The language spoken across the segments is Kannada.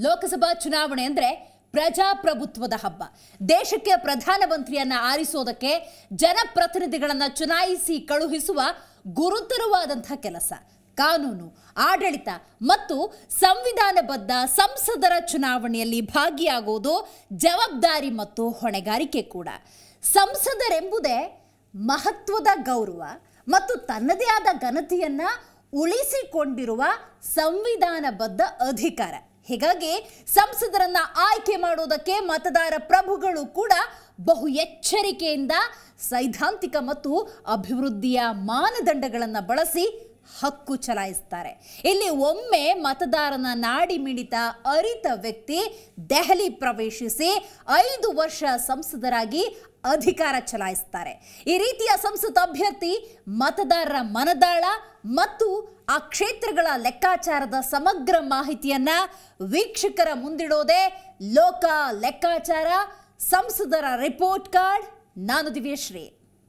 ಲೋಕಸಭಾ ಚುನಾವಣೆ ಅಂದ್ರೆ ಪ್ರಜಾಪ್ರಭುತ್ವದ ಹಬ್ಬ ದೇಶಕ್ಕೆ ಪ್ರಧಾನಮಂತ್ರಿಯನ್ನ ಆರಿಸೋದಕ್ಕೆ ಜನಪ್ರತಿನಿಧಿಗಳನ್ನ ಚುನಾಯಿಸಿ ಕಳುಹಿಸುವ ಗುರುತರವಾದಂತಹ ಕೆಲಸ ಕಾನೂನು ಆಡಳಿತ ಮತ್ತು ಸಂವಿಧಾನಬದ್ಧ ಸಂಸದರ ಚುನಾವಣೆಯಲ್ಲಿ ಭಾಗಿಯಾಗುವುದು ಜವಾಬ್ದಾರಿ ಮತ್ತು ಹೊಣೆಗಾರಿಕೆ ಕೂಡ ಸಂಸದರೆಂಬುದೇ ಮಹತ್ವದ ಗೌರವ ಮತ್ತು ತನ್ನದೇ ಆದ ಘನತೆಯನ್ನ ಉಳಿಸಿಕೊಂಡಿರುವ ಸಂವಿಧಾನಬದ್ಧ ಅಧಿಕಾರ ಹೀಗಾಗಿ ಸಂಸದರನ್ನ ಆಯ್ಕೆ ಮಾಡುವುದಕ್ಕೆ ಮತದಾರ ಪ್ರಭುಗಳು ಕೂಡ ಬಹು ಎಚ್ಚರಿಕೆಯಿಂದ ಸೈದ್ಧಾಂತಿಕ ಮತ್ತು ಅಭಿವೃದ್ಧಿಯ ಮಾನದಂಡಗಳನ್ನು ಬಳಸಿ ಹಕ್ಕು ಚಲಾಯಿಸ್ತಾರೆ ಇಲ್ಲಿ ಒಮ್ಮೆ ಮತದಾರನ ನಾಡಿ ಮಿಡಿತ ಅರಿತ ವ್ಯಕ್ತಿ ದೆಹಲಿ ಪ್ರವೇಶಿಸಿ ಐದು ವರ್ಷ ಸಂಸದರಾಗಿ ಅಧಿಕಾರ ಚಲಾಯಿಸ್ತಾರೆ ಈ ರೀತಿಯ ಸಂಸತ್ ಅಭ್ಯರ್ಥಿ ಮತದಾರರ ಮನದಾಳ ಮತ್ತು ಆ ಕ್ಷೇತ್ರಗಳ ಲೆಕ್ಕಾಚಾರದ ಸಮಗ್ರ ಮಾಹಿತಿಯನ್ನ ವೀಕ್ಷಕರ ಮುಂದಿಡೋದೇ ಲೋಕ ಲೆಕ್ಕಾಚಾರ ಸಂಸದರ ರಿಪೋರ್ಟ್ ಕಾರ್ಡ್ ನಾನು ದಿವ್ಯಶ್ರೀ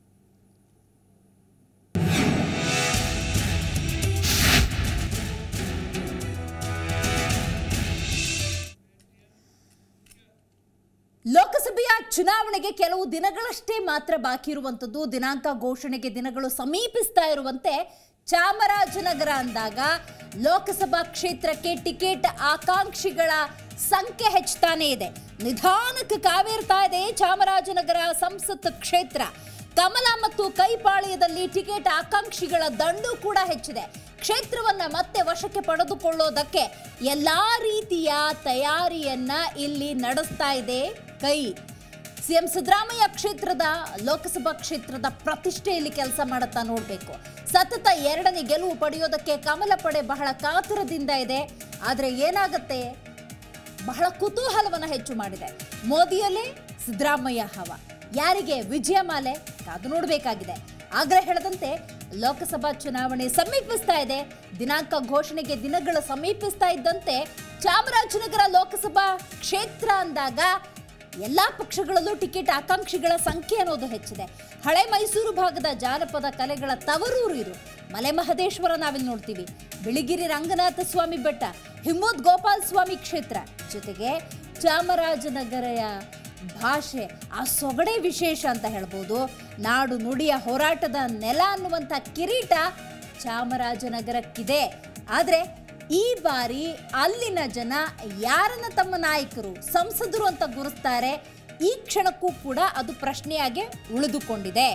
ಲೋಕಸಭೆಯ ಚುನಾವಣೆಗೆ ಕೆಲವು ದಿನಗಳಷ್ಟೇ ಮಾತ್ರ ಬಾಕಿ ಇರುವಂಥದ್ದು ದಿನಾಂಕ ಘೋಷಣೆಗೆ ದಿನಗಳು ಸಮೀಪಿಸ್ತಾ ಇರುವಂತೆ ಚಾಮರಾಜನಗರ ಅಂದಾಗ ಲೋಕಸಭಾ ಕ್ಷೇತ್ರಕ್ಕೆ ಟಿಕೆಟ್ ಆಕಾಂಕ್ಷಿಗಳ ಸಂಖ್ಯೆ ಹೆಚ್ಚುತ್ತಾನೆ ಇದೆ ನಿಧಾನಕ್ಕೆ ಕಾವೇರ್ತಾ ಇದೆ ಚಾಮರಾಜನಗರ ಸಂಸತ್ ಕ್ಷೇತ್ರ ಕಮಲ ಮತ್ತು ಕೈಪಾಳ್ಯದಲ್ಲಿ ಟಿಕೆಟ್ ಆಕಾಂಕ್ಷಿಗಳ ದಂಡು ಕೂಡ ಹೆಚ್ಚಿದೆ ಕ್ಷೇತ್ರವನ್ನ ಮತ್ತೆ ವಶಕ್ಕೆ ಪಡೆದುಕೊಳ್ಳೋದಕ್ಕೆ ಎಲ್ಲಾ ರೀತಿಯ ತಯಾರಿಯನ್ನ ಇಲ್ಲಿ ನಡೆಸ್ತಾ ಇದೆ ಕೈ ಸಿಎಂ ಸಿದ್ದರಾಮಯ್ಯ ಕ್ಷೇತ್ರದ ಲೋಕಸಭಾ ಕ್ಷೇತ್ರದ ಪ್ರತಿಷ್ಠೆಯಲ್ಲಿ ಕೆಲಸ ಮಾಡುತ್ತಾ ನೋಡಬೇಕು ಸತತ ಎರಡನೇ ಗೆಲುವು ಪಡೆಯೋದಕ್ಕೆ ಕಮಲ ಪಡೆ ಬಹಳ ಕಾತುರದಿಂದ ಇದೆ ಆದರೆ ಏನಾಗುತ್ತೆ ಬಹಳ ಕುತೂಹಲವನ್ನು ಹೆಚ್ಚು ಮಾಡಿದೆ ಮೋದಿಯಲ್ಲೇ ಸಿದ್ದರಾಮಯ್ಯ ಹವ ಯಾರಿಗೆ ವಿಜಯಮಾಲೆ ಕಾದು ನೋಡಬೇಕಾಗಿದೆ ಆಗ್ರಹ ಹೇಳದಂತೆ ಲೋಕಸಭಾ ಚುನಾವಣೆ ಸಮೀಪಿಸ್ತಾ ಇದೆ ದಿನಾಂಕ ಘೋಷಣೆಗೆ ದಿನಗಳು ಸಮೀಪಿಸ್ತಾ ಇದ್ದಂತೆ ಚಾಮರಾಜನಗರ ಲೋಕಸಭಾ ಕ್ಷೇತ್ರ ಅಂದಾಗ ಎಲ್ಲಾ ಪಕ್ಷಗಳಲ್ಲೂ ಟಿಕೆಟ್ ಆಕಾಂಕ್ಷಿಗಳ ಸಂಖ್ಯೆ ಅನ್ನೋದು ಹೆಚ್ಚಿದೆ ಹಳೆ ಮೈಸೂರು ಭಾಗದ ಜಾನಪದ ಕಲೆಗಳ ತವರೂರು ಇದು ಮಲೆ ಮಹದೇಶ್ವರ ನಾವಿಲ್ಲಿ ನೋಡ್ತೀವಿ ಬಿಳಿಗಿರಿ ರಂಗನಾಥ ಸ್ವಾಮಿ ಬೆಟ್ಟ ಹಿಮ್ಮೋದ್ ಗೋಪಾಲ್ ಸ್ವಾಮಿ ಕ್ಷೇತ್ರ ಜೊತೆಗೆ ಚಾಮರಾಜನಗರ ಭಾಷೆ ಆ ಸೊಗಡೆ ವಿಶೇಷ ಅಂತ ಹೇಳ್ಬೋದು ನಾಡು ನುಡಿಯ ಹೋರಾಟದ ನೆಲ ಅನ್ನುವಂಥ ಕಿರೀಟ ಚಾಮರಾಜನಗರಕ್ಕಿದೆ ಆದರೆ ಈ ಬಾರಿ ಅಲ್ಲಿನ ಜನ ಯಾರನ್ನ ತಮ್ಮ ನಾಯಕರು ಸಂಸದರು ಅಂತ ಗುರುಸ್ತಾರೆ ಈ ಕ್ಷಣಕ್ಕೂ ಕೂಡ ಅದು ಪ್ರಶ್ನೆಯಾಗಿ ಉಳಿದುಕೊಂಡಿದೆ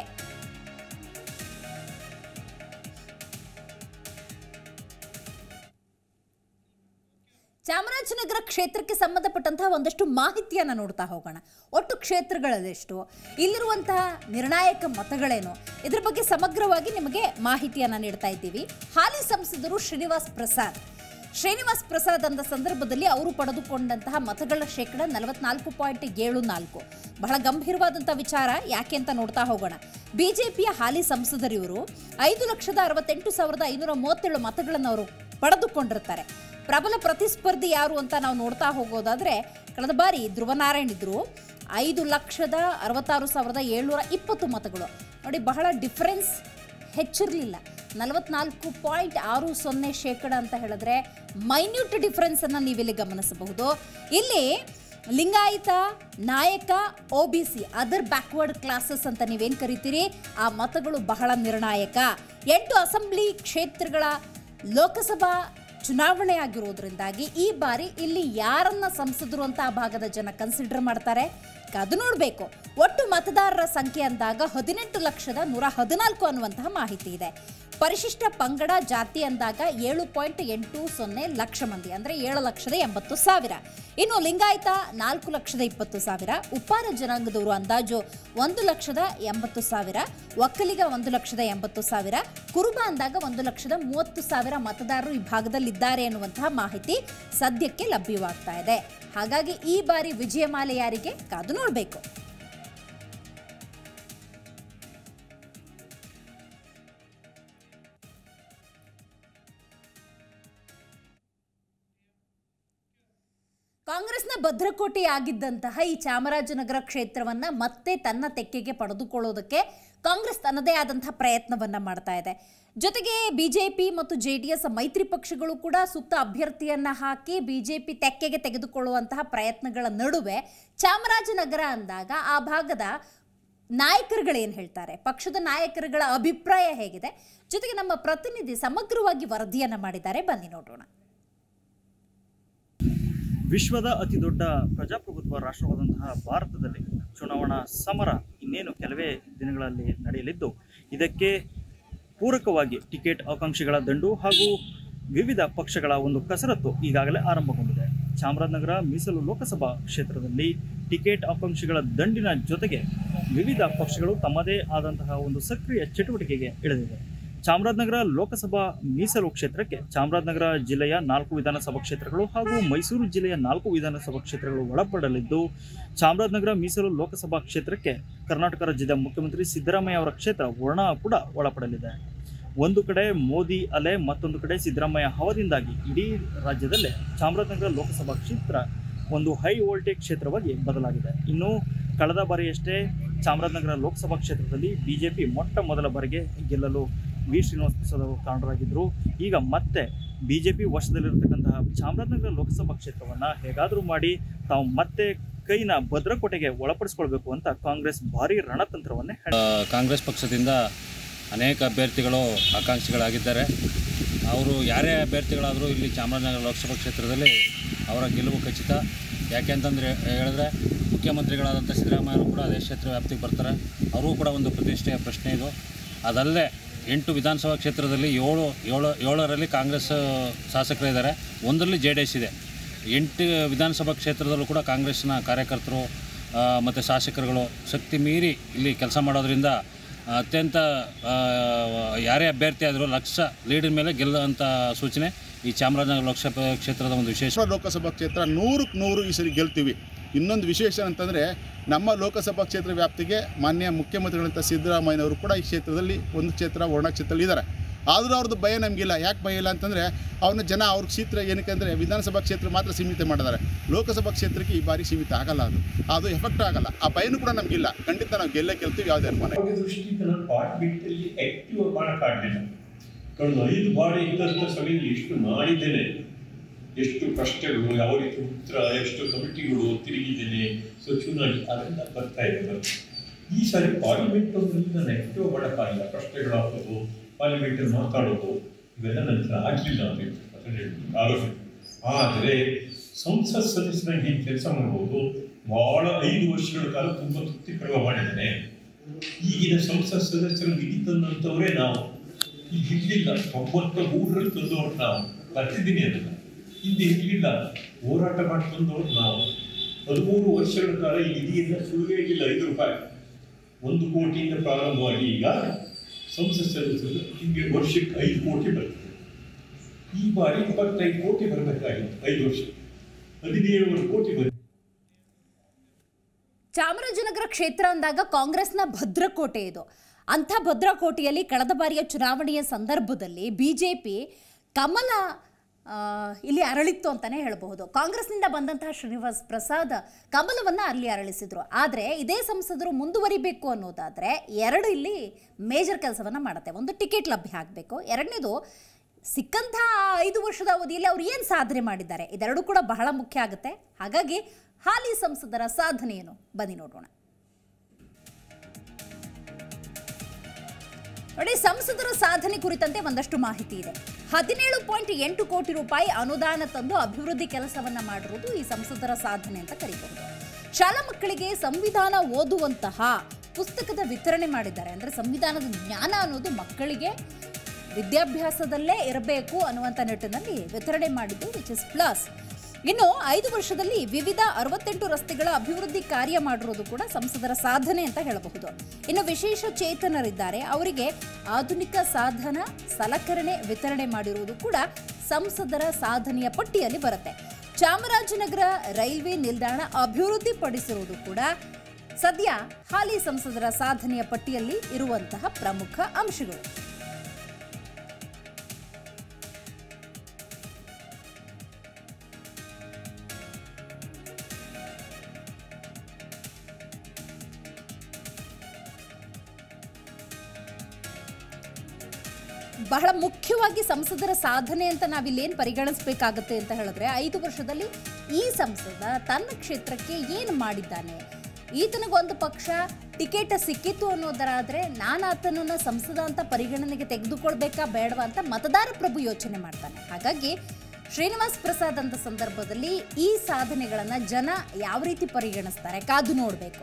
ಚಾಮರಾಜನಗರ ಕ್ಷೇತ್ರಕ್ಕೆ ಸಂಬಂಧಪಟ್ಟಂತಹ ಒಂದಷ್ಟು ಮಾಹಿತಿಯನ್ನು ನೋಡ್ತಾ ಹೋಗೋಣ ಒಟ್ಟು ಕ್ಷೇತ್ರಗಳದೆಷ್ಟು ಇಲ್ಲಿರುವಂತಹ ನಿರ್ಣಾಯಕ ಮತಗಳೇನು ಇದ್ರ ಬಗ್ಗೆ ಸಮಗ್ರವಾಗಿ ನಿಮಗೆ ಮಾಹಿತಿಯನ್ನು ನೀಡ್ತಾ ಇದ್ದೀವಿ ಹಾಲಿ ಸಂಸದರು ಶ್ರೀನಿವಾಸ್ ಪ್ರಸಾದ್ ಶ್ರೀನಿವಾಸ್ ಪ್ರಸಾದ್ ಅಂದ ಸಂದರ್ಭದಲ್ಲಿ ಅವರು ಪಡೆದುಕೊಂಡಂತಹ ಮತಗಳ ಶೇಕಡ ನಲವತ್ನಾಲ್ಕು ಪಾಯಿಂಟ್ ಏಳು ನಾಲ್ಕು ಬಹಳ ಗಂಭೀರವಾದಂಥ ವಿಚಾರ ಯಾಕೆ ಅಂತ ನೋಡ್ತಾ ಹೋಗೋಣ ಬಿಜೆಪಿಯ ಹಾಲಿ ಸಂಸದರಿವರು ಐದು ಲಕ್ಷದ ಅರವತ್ತೆಂಟು ಸಾವಿರದ ಐನೂರ ಮೂವತ್ತೇಳು ಮತಗಳನ್ನು ಅವರು ಪಡೆದುಕೊಂಡಿರ್ತಾರೆ ಪ್ರಬಲ ಪ್ರತಿಸ್ಪರ್ಧಿ ಯಾರು ಅಂತ ನಾವು ನೋಡ್ತಾ ಹೋಗೋದಾದ್ರೆ ಕಳೆದ ಬಾರಿ ಧ್ರುವನಾರಾಯಣ್ ಇದ್ರು ಐದು ಲಕ್ಷದ ಅರವತ್ತಾರು ಸಾವಿರದ ಏಳ್ನೂರ ಇಪ್ಪತ್ತು ಮತಗಳು ನೋಡಿ ಬಹಳ ಡಿಫರೆನ್ಸ್ ಹೆಚ್ಚಿರಲಿಲ್ಲ ನಲವತ್ನಾಲ್ಕು ಪಾಯಿಂಟ್ ಆರು ಸೊನ್ನೆ ಶೇಕಡ ಅಂತ ಹೇಳಿದ್ರೆ ಮೈನ್ಯೂಟ್ ಡಿಫರೆನ್ಸ್ ಅನ್ನು ನೀವಿಲ್ಲಿ ಗಮನಿಸಬಹುದು ಇಲ್ಲಿ ಲಿಂಗಾಯತ ನಾಯಕ O B C other backward classes ಅಂತ ನೀವೇನು ಕರಿತೀರಿ ಆ ಮತಗಳು ಬಹಳ ನಿರ್ಣಾಯಕ ಎಂಟು ಅಸೆಂಬ್ಲಿ ಕ್ಷೇತ್ರಗಳ ಲೋಕಸಭಾ ಚುನಾವಣೆ ಆಗಿರೋದ್ರಿಂದಾಗಿ ಈ ಬಾರಿ ಇಲ್ಲಿ ಯಾರನ್ನ ಸಂಸದರು ಅಂತ ಆ ಭಾಗದ ಜನ ಕನ್ಸಿಡರ್ ಮಾಡ್ತಾರೆ ಅದು ನೋಡಬೇಕು ಒಟ್ಟು ಮತದಾರರ ಸಂಖ್ಯೆ ಅಂದಾಗ ಹದಿನೆಂಟು ಲಕ್ಷದ ನೂರ ಹದಿನಾಲ್ಕು ಅನ್ನುವಂತಹ ಮಾಹಿತಿ ಇದೆ ಪರಿಶಿಷ್ಟ ಪಂಗಡ ಜಾತಿ ಅಂದಾಗ ಏಳು ಪಾಯಿಂಟ್ ಎಂಟು ಸೊನ್ನೆ ಲಕ್ಷ ಮಂದಿ ಅಂದರೆ ಏಳು ಲಕ್ಷದ ಎಂಬತ್ತು ಸಾವಿರ ಇನ್ನು ಲಿಂಗಾಯತ ನಾಲ್ಕು ಲಕ್ಷದ ಇಪ್ಪತ್ತು ಸಾವಿರ ಉಪ್ಪಾರ ಜನಾಂಗದವರು ಅಂದಾಜು ಒಂದು ಲಕ್ಷದ ಎಂಬತ್ತು ಸಾವಿರ ಒಕ್ಕಲಿಗ ಒಂದು ಲಕ್ಷದ ಎಂಬತ್ತು ಸಾವಿರ ಕುರುಬ ಅಂದಾಗ ಒಂದು ಲಕ್ಷದ ಮೂವತ್ತು ಸಾವಿರ ಮತದಾರರು ಈ ಭಾಗದಲ್ಲಿದ್ದಾರೆ ಎನ್ನುವಂತಹ ಮಾಹಿತಿ ಸದ್ಯಕ್ಕೆ ಲಭ್ಯವಾಗ್ತಾ ಇದೆ ಹಾಗಾಗಿ ಈ ಬಾರಿ ವಿಜಯಮಾಲೆ ಯಾರಿಗೆ ಕಾದು ನೋಡಬೇಕು ಕಾಂಗ್ರೆಸ್ನ ಭದ್ರಕೋಟೆ ಆಗಿದ್ದಂತಹ ಈ ಚಾಮರಾಜನಗರ ಕ್ಷೇತ್ರವನ್ನ ಮತ್ತೆ ತನ್ನ ತೆಕ್ಕೆಗೆ ಪಡೆದುಕೊಳ್ಳೋದಕ್ಕೆ ಕಾಂಗ್ರೆಸ್ ತನ್ನದೇ ಆದಂತಹ ಪ್ರಯತ್ನವನ್ನ ಮಾಡ್ತಾ ಇದೆ ಜೊತೆಗೆ ಬಿಜೆಪಿ ಮತ್ತು ಜೆ ಡಿ ಎಸ್ ಮೈತ್ರಿ ಪಕ್ಷಗಳು ಕೂಡ ಸೂಕ್ತ ಅಭ್ಯರ್ಥಿಯನ್ನ ಹಾಕಿ ಬಿಜೆಪಿ ತೆಕ್ಕೆಗೆ ತೆಗೆದುಕೊಳ್ಳುವಂತಹ ಪ್ರಯತ್ನಗಳ ನಡುವೆ ಚಾಮರಾಜನಗರ ಅಂದಾಗ ಆ ಭಾಗದ ನಾಯಕರುಗಳೇನು ಹೇಳ್ತಾರೆ ಪಕ್ಷದ ನಾಯಕರುಗಳ ಅಭಿಪ್ರಾಯ ಹೇಗಿದೆ ಜೊತೆಗೆ ನಮ್ಮ ಪ್ರತಿನಿಧಿ ಸಮಗ್ರವಾಗಿ ವರದಿಯನ್ನ ಮಾಡಿದ್ದಾರೆ ಬನ್ನಿ ನೋಡೋಣ ವಿಶ್ವದ ಅತಿ ದೊಡ್ಡ ಪ್ರಜಾಪ್ರಭುತ್ವ ರಾಷ್ಟ್ರವಾದಂತಹ ಭಾರತದಲ್ಲಿ ಚುನಾವಣಾ ಸಮರ ಇನ್ನೇನು ಕೆಲವೇ ದಿನಗಳಲ್ಲಿ ನಡೆಯಲಿದ್ದು ಇದಕ್ಕೆ ಪೂರಕವಾಗಿ ಟಿಕೆಟ್ ಆಕಾಂಕ್ಷಿಗಳ ದಂಡು ಹಾಗೂ ವಿವಿಧ ಪಕ್ಷಗಳ ಒಂದು ಕಸರತ್ತು ಈಗಾಗಲೇ ಆರಂಭಗೊಂಡಿದೆ ಚಾಮರಾಜನಗರ ಮೀಸಲು ಲೋಕಸಭಾ ಕ್ಷೇತ್ರದಲ್ಲಿ ಟಿಕೆಟ್ ಆಕಾಂಕ್ಷಿಗಳ ದಂಡಿನ ಜೊತೆಗೆ ವಿವಿಧ ಪಕ್ಷಗಳು ತಮ್ಮದೇ ಆದಂತಹ ಒಂದು ಸಕ್ರಿಯ ಚಟುವಟಿಕೆಗೆ ಇಳಿದಿವೆ ಚಾಮರಾಜನಗರ ಲೋಕಸಭಾ ಮೀಸಲು ಕ್ಷೇತ್ರಕ್ಕೆ ಚಾಮರಾಜನಗರ ಜಿಲ್ಲೆಯ ನಾಲ್ಕು ವಿಧಾನಸಭಾ ಕ್ಷೇತ್ರಗಳು ಹಾಗೂ ಮೈಸೂರು ಜಿಲ್ಲೆಯ ನಾಲ್ಕು ವಿಧಾನಸಭಾ ಕ್ಷೇತ್ರಗಳು ಒಳಪಡಲಿದ್ದು ಚಾಮರಾಜನಗರ ಮೀಸಲು ಲೋಕಸಭಾ ಕ್ಷೇತ್ರಕ್ಕೆ ಕರ್ನಾಟಕ ರಾಜ್ಯದ ಮುಖ್ಯಮಂತ್ರಿ ಸಿದ್ದರಾಮಯ್ಯ ಅವರ ಕ್ಷೇತ್ರ ವರ್ಣ ಕೂಡ ಒಳಪಡಲಿದೆ ಒಂದು ಕಡೆ ಮೋದಿ ಅಲೆ ಮತ್ತೊಂದು ಕಡೆ ಸಿದ್ದರಾಮಯ್ಯ ಹವದಿಂದಾಗಿ ಇಡೀ ರಾಜ್ಯದಲ್ಲೇ ಚಾಮರಾಜನಗರ ಲೋಕಸಭಾ ಕ್ಷೇತ್ರ ಒಂದು ಹೈ ವೋಲ್ಟೇಜ್ ಕ್ಷೇತ್ರವಾಗಿ ಬದಲಾಗಿದೆ ಇನ್ನು ಕಳೆದ ಬಾರಿಯಷ್ಟೇ ಚಾಮರಾಜನಗರ ಲೋಕಸಭಾ ಕ್ಷೇತ್ರದಲ್ಲಿ ಬಿಜೆಪಿ ಮೊಟ್ಟ ಮೊದಲ ಬಾರಿಗೆ ಗೆಲ್ಲಲು ವಿ ಶ್ರೀನಿವಾಸ ಪ್ರಸಾದ್ ಅವರು ಕಾರಣರಾಗಿದ್ದರು ಈಗ ಮತ್ತೆ ಬಿಜೆಪಿ ವಶದಲ್ಲಿರತಕ್ಕಂತಹ ಚಾಮರಾಜನಗರ ಲೋಕಸಭಾ ಕ್ಷೇತ್ರವನ್ನು ಹೇಗಾದರೂ ಮಾಡಿ ತಾವು ಮತ್ತೆ ಕೈನ ಭದ್ರಕೋಟೆಗೆ ಒಳಪಡಿಸ್ಕೊಳ್ಬೇಕು ಅಂತ ಕಾಂಗ್ರೆಸ್ ಭಾರಿ ರಣತಂತ್ರವನ್ನೇ ಹೆಣ ಕಾಂಗ್ರೆಸ್ ಪಕ್ಷದಿಂದ ಅನೇಕ ಅಭ್ಯರ್ಥಿಗಳು ಆಕಾಂಕ್ಷಿಗಳಾಗಿದ್ದಾರೆ ಅವರು ಯಾರೇ ಅಭ್ಯರ್ಥಿಗಳಾದರೂ ಇಲ್ಲಿ ಚಾಮರಾಜನಗರ ಲೋಕಸಭಾ ಕ್ಷೇತ್ರದಲ್ಲಿ ಅವರ ಗೆಲುವು ಖಚಿತ ಯಾಕೆಂತಂದರೆ ಹೇಳಿದ್ರೆ ಮುಖ್ಯಮಂತ್ರಿಗಳಾದಂಥ ಸಿದ್ದರಾಮಯ್ಯರು ಕೂಡ ಅದೇ ಕ್ಷೇತ್ರ ವ್ಯಾಪ್ತಿಗೆ ಬರ್ತಾರೆ ಅವರೂ ಕೂಡ ಒಂದು ಪ್ರತಿಷ್ಠೆಯ ಪ್ರಶ್ನೆ ಇದು ಅದಲ್ಲದೆ ಎಂಟು ವಿಧಾನಸಭಾ ಕ್ಷೇತ್ರದಲ್ಲಿ ಏಳು ಏಳು ಏಳರಲ್ಲಿ ಕಾಂಗ್ರೆಸ್ ಶಾಸಕರಿದ್ದಾರೆ ಒಂದರಲ್ಲಿ ಜೆ ಡಿ ಎಸ್ ಇದೆ ಎಂಟು ವಿಧಾನಸಭಾ ಕ್ಷೇತ್ರದಲ್ಲೂ ಕೂಡ ಕಾಂಗ್ರೆಸ್ನ ಕಾರ್ಯಕರ್ತರು ಮತ್ತು ಶಾಸಕರುಗಳು ಶಕ್ತಿ ಮೀರಿ ಇಲ್ಲಿ ಕೆಲಸ ಮಾಡೋದ್ರಿಂದ ಅತ್ಯಂತ ಆ, ಯಾರೇ ಅಭ್ಯರ್ಥಿ ಆದರೂ ಲಕ್ಷ ಲೀಡಿನ ಮೇಲೆ ಗೆಲ್ಲುವಂಥ ಸೂಚನೆ ಈ ಚಾಮರಾಜನಗರ ಲೋಕಸಭಾ ಕ್ಷೇತ್ರದ ಒಂದು ವಿಶೇಷ ವಿಶ್ವ ಲೋಕಸಭಾ ಕ್ಷೇತ್ರ ನೂರಕ್ಕೆ ನೂರು ಈ ಸರಿ ಗೆಲ್ತೀವಿ ಇನ್ನೊಂದು ವಿಶೇಷ ಅಂತಂದರೆ ನಮ್ಮ ಲೋಕಸಭಾ ಕ್ಷೇತ್ರ ವ್ಯಾಪ್ತಿಗೆ ಮಾನ್ಯ ಮುಖ್ಯಮಂತ್ರಿಗಳಂತ ಸಿದ್ದರಾಮಯ್ಯನವರು ಕೂಡ ಈ ಕ್ಷೇತ್ರದಲ್ಲಿ ಒಂದು ಕ್ಷೇತ್ರ ವರ್ಣ ಕ್ಷೇತ್ರದಲ್ಲಿ ಇದ್ದಾರೆ ಆದರೂ ಅವ್ರದ್ದು ಭಯ ನಮಗಿಲ್ಲ ಯಾಕೆ ಭಯ ಇಲ್ಲ ಅಂತಂದರೆ ಅವನ ಜನ ಅವ್ರ ಕ್ಷೇತ್ರ ಏನಕ್ಕೆ ಅಂದರೆ ವಿಧಾನಸಭಾ ಕ್ಷೇತ್ರ ಮಾತ್ರ ಸೀಮಿತ ಮಾಡಿದ್ದಾರೆ ಲೋಕಸಭಾ ಕ್ಷೇತ್ರಕ್ಕೆ ಈ ಬಾರಿ ಸೀಮಿತ ಆಗಲ್ಲ ಅದು ಅದು ಎಫೆಕ್ಟ್ ಆಗಲ್ಲ ಆ ಭಯನೂ ಕೂಡ ನಮಗಿಲ್ಲ ಖಂಡಿತ ನಾವು ಗೆಲ್ಲೇ ಗೆಲ್ತೀವಿ ಯಾವುದೇ ಅನುಮಾನ ಇಲ್ಲ. ಆರೋಗ್ಯ ದೃಷ್ಟಿಯಿಂದ ನಾನು ಪಾರ್ಟ್ಮೆಂಟಲ್ಲಿ ಆಕ್ಟಿವ್ ಮಾಡೋಕ್ಕಾಗಲಿಲ್ಲ ಕಳೆದ ಐದು ಬಾರಿ ಇದ್ದಂಥ ಸಮಯದಲ್ಲಿ ಎಷ್ಟು ಮಾಡಿದ್ದೇನೆ ಎಷ್ಟು ಕಷ್ಟಗಳು ಯಾವ ರೀತಿ ಉತ್ತರ ಎಷ್ಟು ಕಮಿಟಿಗಳು ತಿರುಗಿದ್ದೇನೆ ಸೊ ಚುನಾವಣೆ ಅದೆಲ್ಲ ಬರ್ತಾ ಇದೆ ಬರ್ತಾ. ಈ ಸಾರಿ ಪಾರ್ಲಿಮೆಂಟ್ ಒಂದರಲ್ಲಿ ನಾನು ಆಕ್ಟಿವ್ ಮಾಡೋಕ್ಕಾಗಿಲ್ಲ ಕಷ್ಟಗಳಾಗೋದು ಪಾರ್ಲಿಮೆಂಟಲ್ಲಿ ಮಾತಾಡೋದು ಇವೆಲ್ಲ ನನ್ನ ಹತ್ರ ಆಗಲಿಲ್ಲ ಅಂತ ಅದನ್ನ ಹೇಳ್ತೀನಿ ಆಲೋಚನೆ ಆದರೆ ಸಂಸತ್ ಸದಸ್ಯನಾಗಿ ಏನು ಕೆಲಸ ಮಾಡ್ಬೋದು ಬಹಳ ಐದು ವರ್ಷಗಳ ಕಾಲ ತುಂಬ ತೃಪ್ತಿಕರವಾಗಿ ಮಾಡಿದ್ದೇನೆ ಈಗಿನ ಸಂಸತ್ ಸದಸ್ಯರು ನಿಧಿ ತಂದಂಥವರೇ ನಾವು ಈಗ ಇರ್ಲಿಲ್ಲ ತೊಂಬತ್ತ ಮೂರರಲ್ಲಿ ತಂದವರು ನಾವು ಬರ್ತಿದ್ದೀನಿ ಅದನ್ನ ಹಿಂದೆ ಇರ್ಲಿಲ್ಲ ಹೋರಾಟ ಮಾಡಿ ತಂದವರು ನಾವು ಹದಿಮೂರು ವರ್ಷಗಳ ಕಾಲ ಈ ನಿಧಿಯಿಂದ ಸುಳುವೇ ಇಲ್ಲ ಐದು ರೂಪಾಯಿ ಒಂದು ಕೋಟಿಯಿಂದ ಪ್ರಾರಂಭವಾಗಿ ಈಗ ಸಂಸತ್ ಸದಸ್ಯರು ಹಿಂಗೆ ವರ್ಷಕ್ಕೆ ಐದು ಕೋಟಿ ಬರ್ತದೆ ಈ ಬಾರಿ ಇಪ್ಪತ್ತೈದು ಕೋಟಿ ಬರಬೇಕಾಗಿತ್ತು ಐದು ವರ್ಷ ಹದಿನೇಳುವರೆ ಕೋಟಿ ಬರ್ತದೆ ಚಾಮರಾಜನಗರ ಕ್ಷೇತ್ರ ಅಂದಾಗ ಕಾಂಗ್ರೆಸ್ನ ಭದ್ರಕೋಟೆ ಇದು ಅಂಥ ಭದ್ರಕೋಟೆಯಲ್ಲಿ ಕಳೆದ ಬಾರಿಯ ಚುನಾವಣೆಯ ಸಂದರ್ಭದಲ್ಲಿ ಬಿಜೆಪಿ ಕಮಲ ಆ, ಇಲ್ಲಿ ಅರಳಿತ್ತು ಅಂತಾನೆ ಹೇಳಬಹುದು ಕಾಂಗ್ರೆಸ್ನಿಂದ ಬಂದಂತಹ ಶ್ರೀನಿವಾಸ್ ಪ್ರಸಾದ್ ಕಮಲವನ್ನ ಅಲ್ಲಿ ಅರಳಿಸಿದ್ರು ಆದರೆ ಇದೇ ಸಂಸದರು ಮುಂದುವರಿಬೇಕು ಅನ್ನೋದಾದ್ರೆ ಎರಡು ಇಲ್ಲಿ ಮೇಜರ್ ಕೆಲಸವನ್ನ ಮಾಡುತ್ತೆ ಒಂದು ಟಿಕೆಟ್ ಲಭ್ಯ ಆಗಬೇಕು ಎರಡನೇದು ಸಿಕ್ಕಂತಹ ಐದು ವರ್ಷದ ಅವಧಿಯಲ್ಲಿ ಅವ್ರು ಏನು ಸಾಧನೆ ಮಾಡಿದ್ದಾರೆ ಇದೆರಡು ಕೂಡ ಬಹಳ ಮುಖ್ಯ ಆಗುತ್ತೆ ಹಾಗಾಗಿ ಹಾಲಿ ಸಂಸದರ ಸಾಧನೆ ಏನು ಬನ್ನಿ ನೋಡೋಣ ನೋಡಿ ಸಂಸದರ ಸಾಧನೆ ಕುರಿತಂತೆ ಒಂದಷ್ಟು ಮಾಹಿತಿ ಇದೆ ಹದಿನೇಳು ಪಾಯಿಂಟ್ ಎಂಟು ಕೋಟಿ ರೂಪಾಯಿ ಅನುದಾನ ತಂದು ಅಭಿವೃದ್ಧಿ ಕೆಲಸವನ್ನ ಮಾಡಿರುವುದು ಈ ಸಂಸದರ ಸಾಧನೆ ಅಂತ ಕರೀಬಹುದು ಶಾಲಾ ಮಕ್ಕಳಿಗೆ ಸಂವಿಧಾನ ಓದುವಂತಹ ಪುಸ್ತಕದ ವಿತರಣೆ ಮಾಡಿದ್ದಾರೆ ಅಂದ್ರೆ ಸಂವಿಧಾನದ ಜ್ಞಾನ ಅನ್ನೋದು ಮಕ್ಕಳಿಗೆ ವಿದ್ಯಾಭ್ಯಾಸದಲ್ಲೇ ಇರಬೇಕು ಅನ್ನುವಂಥ ನಿಟ್ಟಿನಲ್ಲಿ ವಿತರಣೆ ಮಾಡಿದ್ದು ವಿಚ್ ಇಸ್ ಪ್ಲಸ್ ಇನ್ನು ಐದು ವರ್ಷದಲ್ಲಿ ವಿವಿಧ ಅರವತ್ತೆಂಟು ರಸ್ತೆಗಳ ಅಭಿವೃದ್ಧಿ ಕಾರ್ಯ ಮಾಡಿರೋದು ಕೂಡ ಸಂಸದರ ಸಾಧನೆ ಅಂತ ಹೇಳಬಹುದು ಇನ್ನು ವಿಶೇಷ ಚೇತನರಿದ್ದಾರೆ ಅವರಿಗೆ ಆಧುನಿಕ ಸಾಧನ ಸಲಕರಣೆ ವಿತರಣೆ ಮಾಡಿರುವುದು ಕೂಡ ಸಂಸದರ ಸಾಧನೆಯ ಪಟ್ಟಿಯಲ್ಲಿ ಬರುತ್ತೆ ಚಾಮರಾಜನಗರ ರೈಲ್ವೆ ನಿಲ್ದಾಣ ಅಭಿವೃದ್ಧಿ ಪಡಿಸಿರುವುದು ಕೂಡ ಸದ್ಯ ಹಾಲಿ ಸಂಸದರ ಸಾಧನೆಯ ಪಟ್ಟಿಯಲ್ಲಿ ಇರುವಂತಹ ಪ್ರಮುಖ ಅಂಶಗಳು ಬಹಳ ಮುಖ್ಯವಾಗಿ ಸಂಸದರ ಸಾಧನೆ ಅಂತ ನಾವಿಲ್ಲೇನು ಪರಿಗಣಿಸಬೇಕಾಗತ್ತೆ ಅಂತ ಹೇಳಿದ್ರೆ ಐದು ವರ್ಷದಲ್ಲಿ ಈ ಸಂಸದ ತನ್ನ ಕ್ಷೇತ್ರಕ್ಕೆ ಏನು ಮಾಡಿದ್ದಾನೆ ಈತನಿಗೊಂದು ಪಕ್ಷ ಟಿಕೆಟ್ ಸಿಕ್ಕಿತ್ತು ಅನ್ನೋದರಾದ್ರೆ ನಾನು ಆತನನ್ನ ಸಂಸದ ಅಂತ ಪರಿಗಣನೆಗೆ ತೆಗೆದುಕೊಳ್ಬೇಕಾ ಬೇಡವಾ ಅಂತ ಮತದಾರ ಪ್ರಭು ಯೋಚನೆ ಮಾಡ್ತಾನೆ ಹಾಗಾಗಿ ಶ್ರೀನಿವಾಸ್ ಪ್ರಸಾದ್ ಅಂತ ಸಂದರ್ಭದಲ್ಲಿ ಈ ಸಾಧನೆಗಳನ್ನ ಜನ ಯಾವ ರೀತಿ ಪರಿಗಣಿಸ್ತಾರೆ ಕಾದು ನೋಡಬೇಕು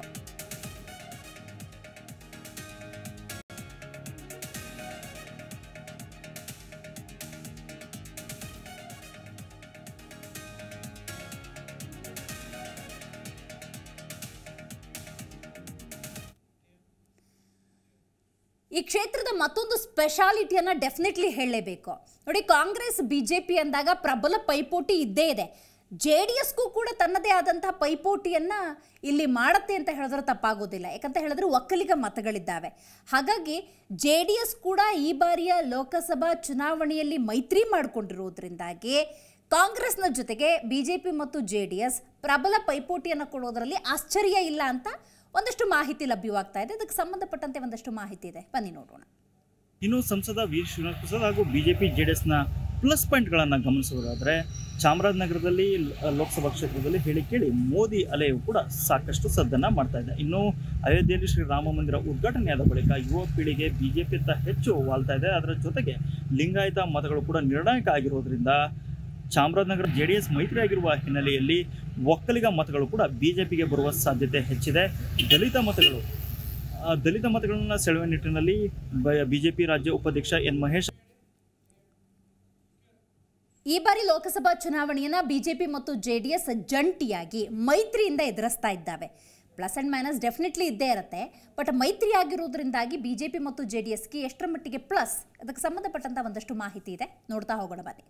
ಈ ಕ್ಷೇತ್ರದ ಮತ್ತೊಂದು ಸ್ಪೆಷಾಲಿಟಿಯನ್ನ ಡೆಫಿನೆಟ್ಲಿ ಹೇಳಲೇಬೇಕು ನೋಡಿ ಕಾಂಗ್ರೆಸ್ ಬಿಜೆಪಿ ಅಂದಾಗ ಪ್ರಬಲ ಪೈಪೋಟಿ ಇದ್ದೇ ಇದೆ ಜೆ ಡಿ ಎಸ್ಗೂ ಕೂಡ ತನ್ನದೇ ಆದಂತಹ ಪೈಪೋಟಿಯನ್ನ ಇಲ್ಲಿ ಮಾಡತ್ತೆ ಅಂತ ಹೇಳಿದ್ರೆ ತಪ್ಪಾಗೋದಿಲ್ಲ ಯಾಕಂತ ಹೇಳಿದ್ರೆ ಒಕ್ಕಲಿಗ ಮತಗಳಿದ್ದಾವೆ ಹಾಗಾಗಿ ಜೆ ಡಿ ಎಸ್ ಕೂಡ ಈ ಬಾರಿಯ ಲೋಕಸಭಾ ಚುನಾವಣೆಯಲ್ಲಿ ಮೈತ್ರಿ ಮಾಡಿಕೊಂಡಿರುವುದರಿಂದಾಗಿ ಕಾಂಗ್ರೆಸ್ನ ಜೊತೆಗೆ ಬಿಜೆಪಿ ಮತ್ತು ಜೆ ಡಿ ಎಸ್ ಪ್ರಬಲ ಪೈಪೋಟಿಯನ್ನು ಕೊಡೋದರಲ್ಲಿ ಆಶ್ಚರ್ಯ ಇಲ್ಲ ಅಂತ ಒಂದಷ್ಟು ಮಾಹಿತಿ ಲಭ್ಯವಾಗ್ತಾ ಇದೆ ಅದಕ್ಕೆ ಸಂಬಂಧಪಟ್ಟಂತೆ ಒಂದಷ್ಟು ಮಾಹಿತಿ ಇದೆ ಬನ್ನಿ ನೋಡೋಣ ಇನ್ನು ಸಂಸದ ವಿ ಶ್ರೀನಿವಾಸ್ ಪ್ರಸಾದ್ ಹಾಗೂ ಬಿಜೆಪಿ ಜೆ ಡಿ ಎಸ್ನ ಪ್ಲಸ್ ಪಾಯಿಂಟ್ಗಳನ್ನು ಗಮನಿಸೋದಾದರೆ ಚಾಮರಾಜನಗರದಲ್ಲಿ ಲ- ಲೋಕಸಭಾ ಕ್ಷೇತ್ರದಲ್ಲಿ ಹೇಳಿ ಕೇಳಿ ಮೋದಿ ಅಲೆಯು ಕೂಡ ಸಾಕಷ್ಟು ಸದ್ದನ್ನ ಮಾಡ್ತಾ ಇದೆ ಇನ್ನು ಅಯೋಧ್ಯೆಯಲ್ಲಿ ಶ್ರೀರಾಮ ಮಂದಿರ ಉದ್ಘಾಟನೆಯಾದ ಬಳಿಕ ಯುವ ಪೀಳಿಗೆ ಬಿಜೆಪಿಯತ್ತ ಹೆಚ್ಚು ವಾಲ್ತಾ ಇದೆ ಅದರ ಜೊತೆಗೆ ಲಿಂಗಾಯತ ಮತಗಳು ಕೂಡ ನಿರ್ಣಾಯಕ ಆಗಿರೋದ್ರಿಂದ ಚಾಮರಾಜನಗರ ಜೆ ಡಿ ಎಸ್ ಮೈತ್ರಿ ಆಗಿರುವ ಹಿನ್ನೆಲೆಯಲ್ಲಿ ಒಕ್ಕಲಿಗ ಮತಗಳು ಕೂಡ ಬಿಜೆಪಿಗೆ ಬರುವ ಸಾಧ್ಯತೆ ಹೆಚ್ಚಿದೆ ದಲಿತ ಮತಗಳು ಆ, ದಲಿತ ಮತಗಳನ್ನ ಸೆಳೆಯುವ ನಿಟ್ಟಿನಲ್ಲಿ ಬಿಜೆಪಿ ರಾಜ್ಯ ಉಪಾಧ್ಯಕ್ಷ ಎನ್ ಮಹೇಶ್ ಈ ಬಾರಿ ಲೋಕಸಭಾ ಚುನಾವಣೆಯನ್ನ ಬಿಜೆಪಿ ಮತ್ತು ಜೆಡಿಎಸ್ ಜಂಟಿಯಾಗಿ ಮೈತ್ರಿಯಿಂದ ಎದುರಿಸ್ತಾ ಇದ್ದಾವೆ ಪ್ಲಸ್ ಅಂಡ್ ಮೈನಸ್ ಡೆಫಿನೆಟ್ಲಿ ಇದ್ದೇ ಇರುತ್ತೆ ಬಟ್ ಮೈತ್ರಿ ಆಗಿರೋದ್ರಿಂದಾಗಿ ಬಿಜೆಪಿ ಮತ್ತು ಜೆ ಡಿ ಎಸ್ಗೆ ಎಷ್ಟರ ಮಟ್ಟಿಗೆ ಪ್ಲಸ್ ಅದಕ್ಕೆ ಸಂಬಂಧಪಟ್ಟಂತ ಒಂದಷ್ಟು ಮಾಹಿತಿ ಇದೆ ನೋಡ್ತಾ ಹೋಗೋಣ ಬನ್ನಿ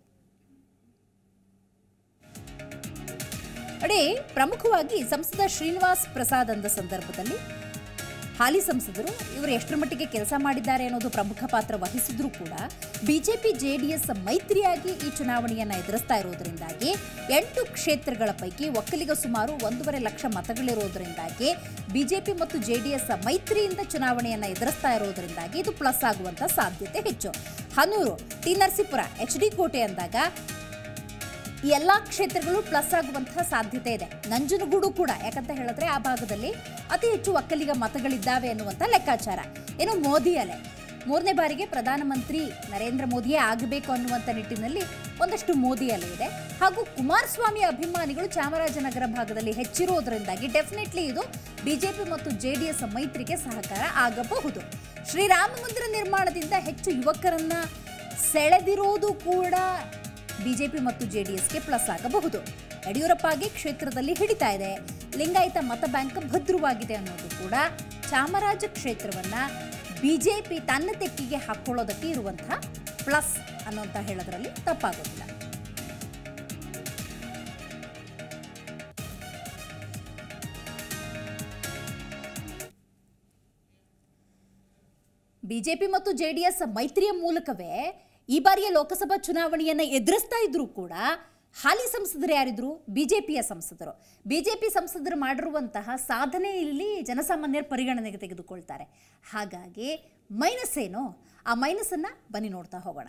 ನೋಡಿ ಪ್ರಮುಖವಾಗಿ ಸಂಸದ ಶ್ರೀನಿವಾಸ್ ಪ್ರಸಾದ್ ಅಂದ ಸಂದರ್ಭದಲ್ಲಿ ಹಾಲಿ ಸಂಸದರು ಇವರು ಎಷ್ಟರ ಮಟ್ಟಿಗೆ ಕೆಲಸ ಮಾಡಿದ್ದಾರೆ ಅನ್ನೋದು ಪ್ರಮುಖ ಪಾತ್ರ ವಹಿಸಿದ್ರು ಕೂಡ ಬಿಜೆಪಿ ಜೆಡಿಎಸ್ ಮೈತ್ರಿಯಾಗಿ ಈ ಚುನಾವಣೆಯನ್ನ ಎದುರಿಸ್ತಾ ಇರೋದ್ರಿಂದಾಗಿ ಎಂಟು ಕ್ಷೇತ್ರಗಳ ಪೈಕಿ ಒಕ್ಕಲಿಗ ಸುಮಾರು ಒಂದೂವರೆ ಲಕ್ಷ ಮತಗಳಿರೋದ್ರಿಂದಾಗಿ ಬಿಜೆಪಿ ಮತ್ತು ಜೆಡಿಎಸ್ ಮೈತ್ರಿಯಿಂದ ಚುನಾವಣೆಯನ್ನ ಎದುರಿಸ್ತಾ ಇರೋದ್ರಿಂದಾಗಿ ಇದು ಪ್ಲಸ್ ಆಗುವಂತ ಸಾಧ್ಯತೆ ಹೆಚ್ಚು Hanur T Narasipura H D Kote ಅಂದಾಗ ಈ ಎಲ್ಲ ಕ್ಷೇತ್ರಗಳು ಪ್ಲಸ್ ಆಗುವಂತಹ ಸಾಧ್ಯತೆ ಇದೆ ನಂಜನಗೂಡು ಕೂಡ ಯಾಕಂತ ಹೇಳಿದ್ರೆ ಆ ಭಾಗದಲ್ಲಿ ಅತಿ ಹೆಚ್ಚು ಒಕ್ಕಲಿಗ ಮತಗಳಿದ್ದಾವೆ ಅನ್ನುವಂಥ ಲೆಕ್ಕಾಚಾರ ಏನು ಮೋದಿ ಅಲೆ ಮೂರನೇ ಬಾರಿಗೆ ಪ್ರಧಾನಮಂತ್ರಿ ನರೇಂದ್ರ ಮೋದಿಯೇ ಆಗಬೇಕು ಅನ್ನುವಂಥ ನಿಟ್ಟಿನಲ್ಲಿ ಒಂದಷ್ಟು ಮೋದಿ ಅಲೆ ಇದೆ ಹಾಗೂ ಕುಮಾರಸ್ವಾಮಿ ಅಭಿಮಾನಿಗಳು ಚಾಮರಾಜನಗರ ಭಾಗದಲ್ಲಿ ಹೆಚ್ಚಿರುವುದರಿಂದಾಗಿ ಡೆಫಿನೆಟ್ಲಿ ಇದು ಬಿಜೆಪಿ ಮತ್ತು ಜೆಡಿಎಸ್ ಮೈತ್ರಿಗೆ ಸಹಕಾರ ಆಗಬಹುದು ಶ್ರೀರಾಮ ಮಂದಿರ ನಿರ್ಮಾಣದಿಂದ ಹೆಚ್ಚು ಯುವಕರನ್ನ ಸೆಳೆದಿರೋದು ಕೂಡ ಬಿಜೆಪಿ ಮತ್ತು ಜೆಡಿಎಸ್ಗೆ ಪ್ಲಸ್ ಆಗಬಹುದು ಯಡಿಯೂರಪ್ಪಗೆ ಕ್ಷೇತ್ರದಲ್ಲಿ ಹಿಡಿತಾ ಇದೆ ಲಿಂಗಾಯತ ಮತ ಬ್ಯಾಂಕ್ ಭದ್ರವಾಗಿದೆ ಅನ್ನೋದು ಕೂಡ ಚಾಮರಾಜ ಕ್ಷೇತ್ರವನ್ನ ಬಿಜೆಪಿ ತನ್ನ ತೆಕ್ಕಿಗೆ ಹಾಕೊಳ್ಳೋದಕ್ಕೆ ಇರುವಂತಹ ಪ್ಲಸ್ ಅನ್ನೋಂತ ಹೇಳೋದ್ರಲ್ಲಿ ತಪ್ಪಾಗೋದಿಲ್ಲ ಬಿಜೆಪಿ ಮತ್ತು ಜೆಡಿಎಸ್ ಮೈತ್ರಿಯ ಮೂಲಕವೇ ಈ ಬಾರಿಯ ಲೋಕಸಭಾ ಚುನಾವಣೆಯನ್ನ ಎದುರಿಸ್ತಾ ಇದ್ರು ಕೂಡ ಹಾಲಿ ಸಂಸದರು ಯಾರಿದ್ರು ಬಿಜೆಪಿಯ ಸಂಸದರು ಬಿಜೆಪಿ ಸಂಸದರು ಮಾಡಿರುವಂತಹ ಸಾಧನೆ ಇಲ್ಲಿ ಜನಸಾಮಾನ್ಯರ ಪರಿಗಣನೆಗೆ ತೆಗೆದುಕೊಳ್ತಾರೆ ಹಾಗಾಗಿ ಮೈನಸ್ ಏನು ಆ ಮೈನಸ್ ಅನ್ನ ಬನ್ನಿ ನೋಡ್ತಾ ಹೋಗೋಣ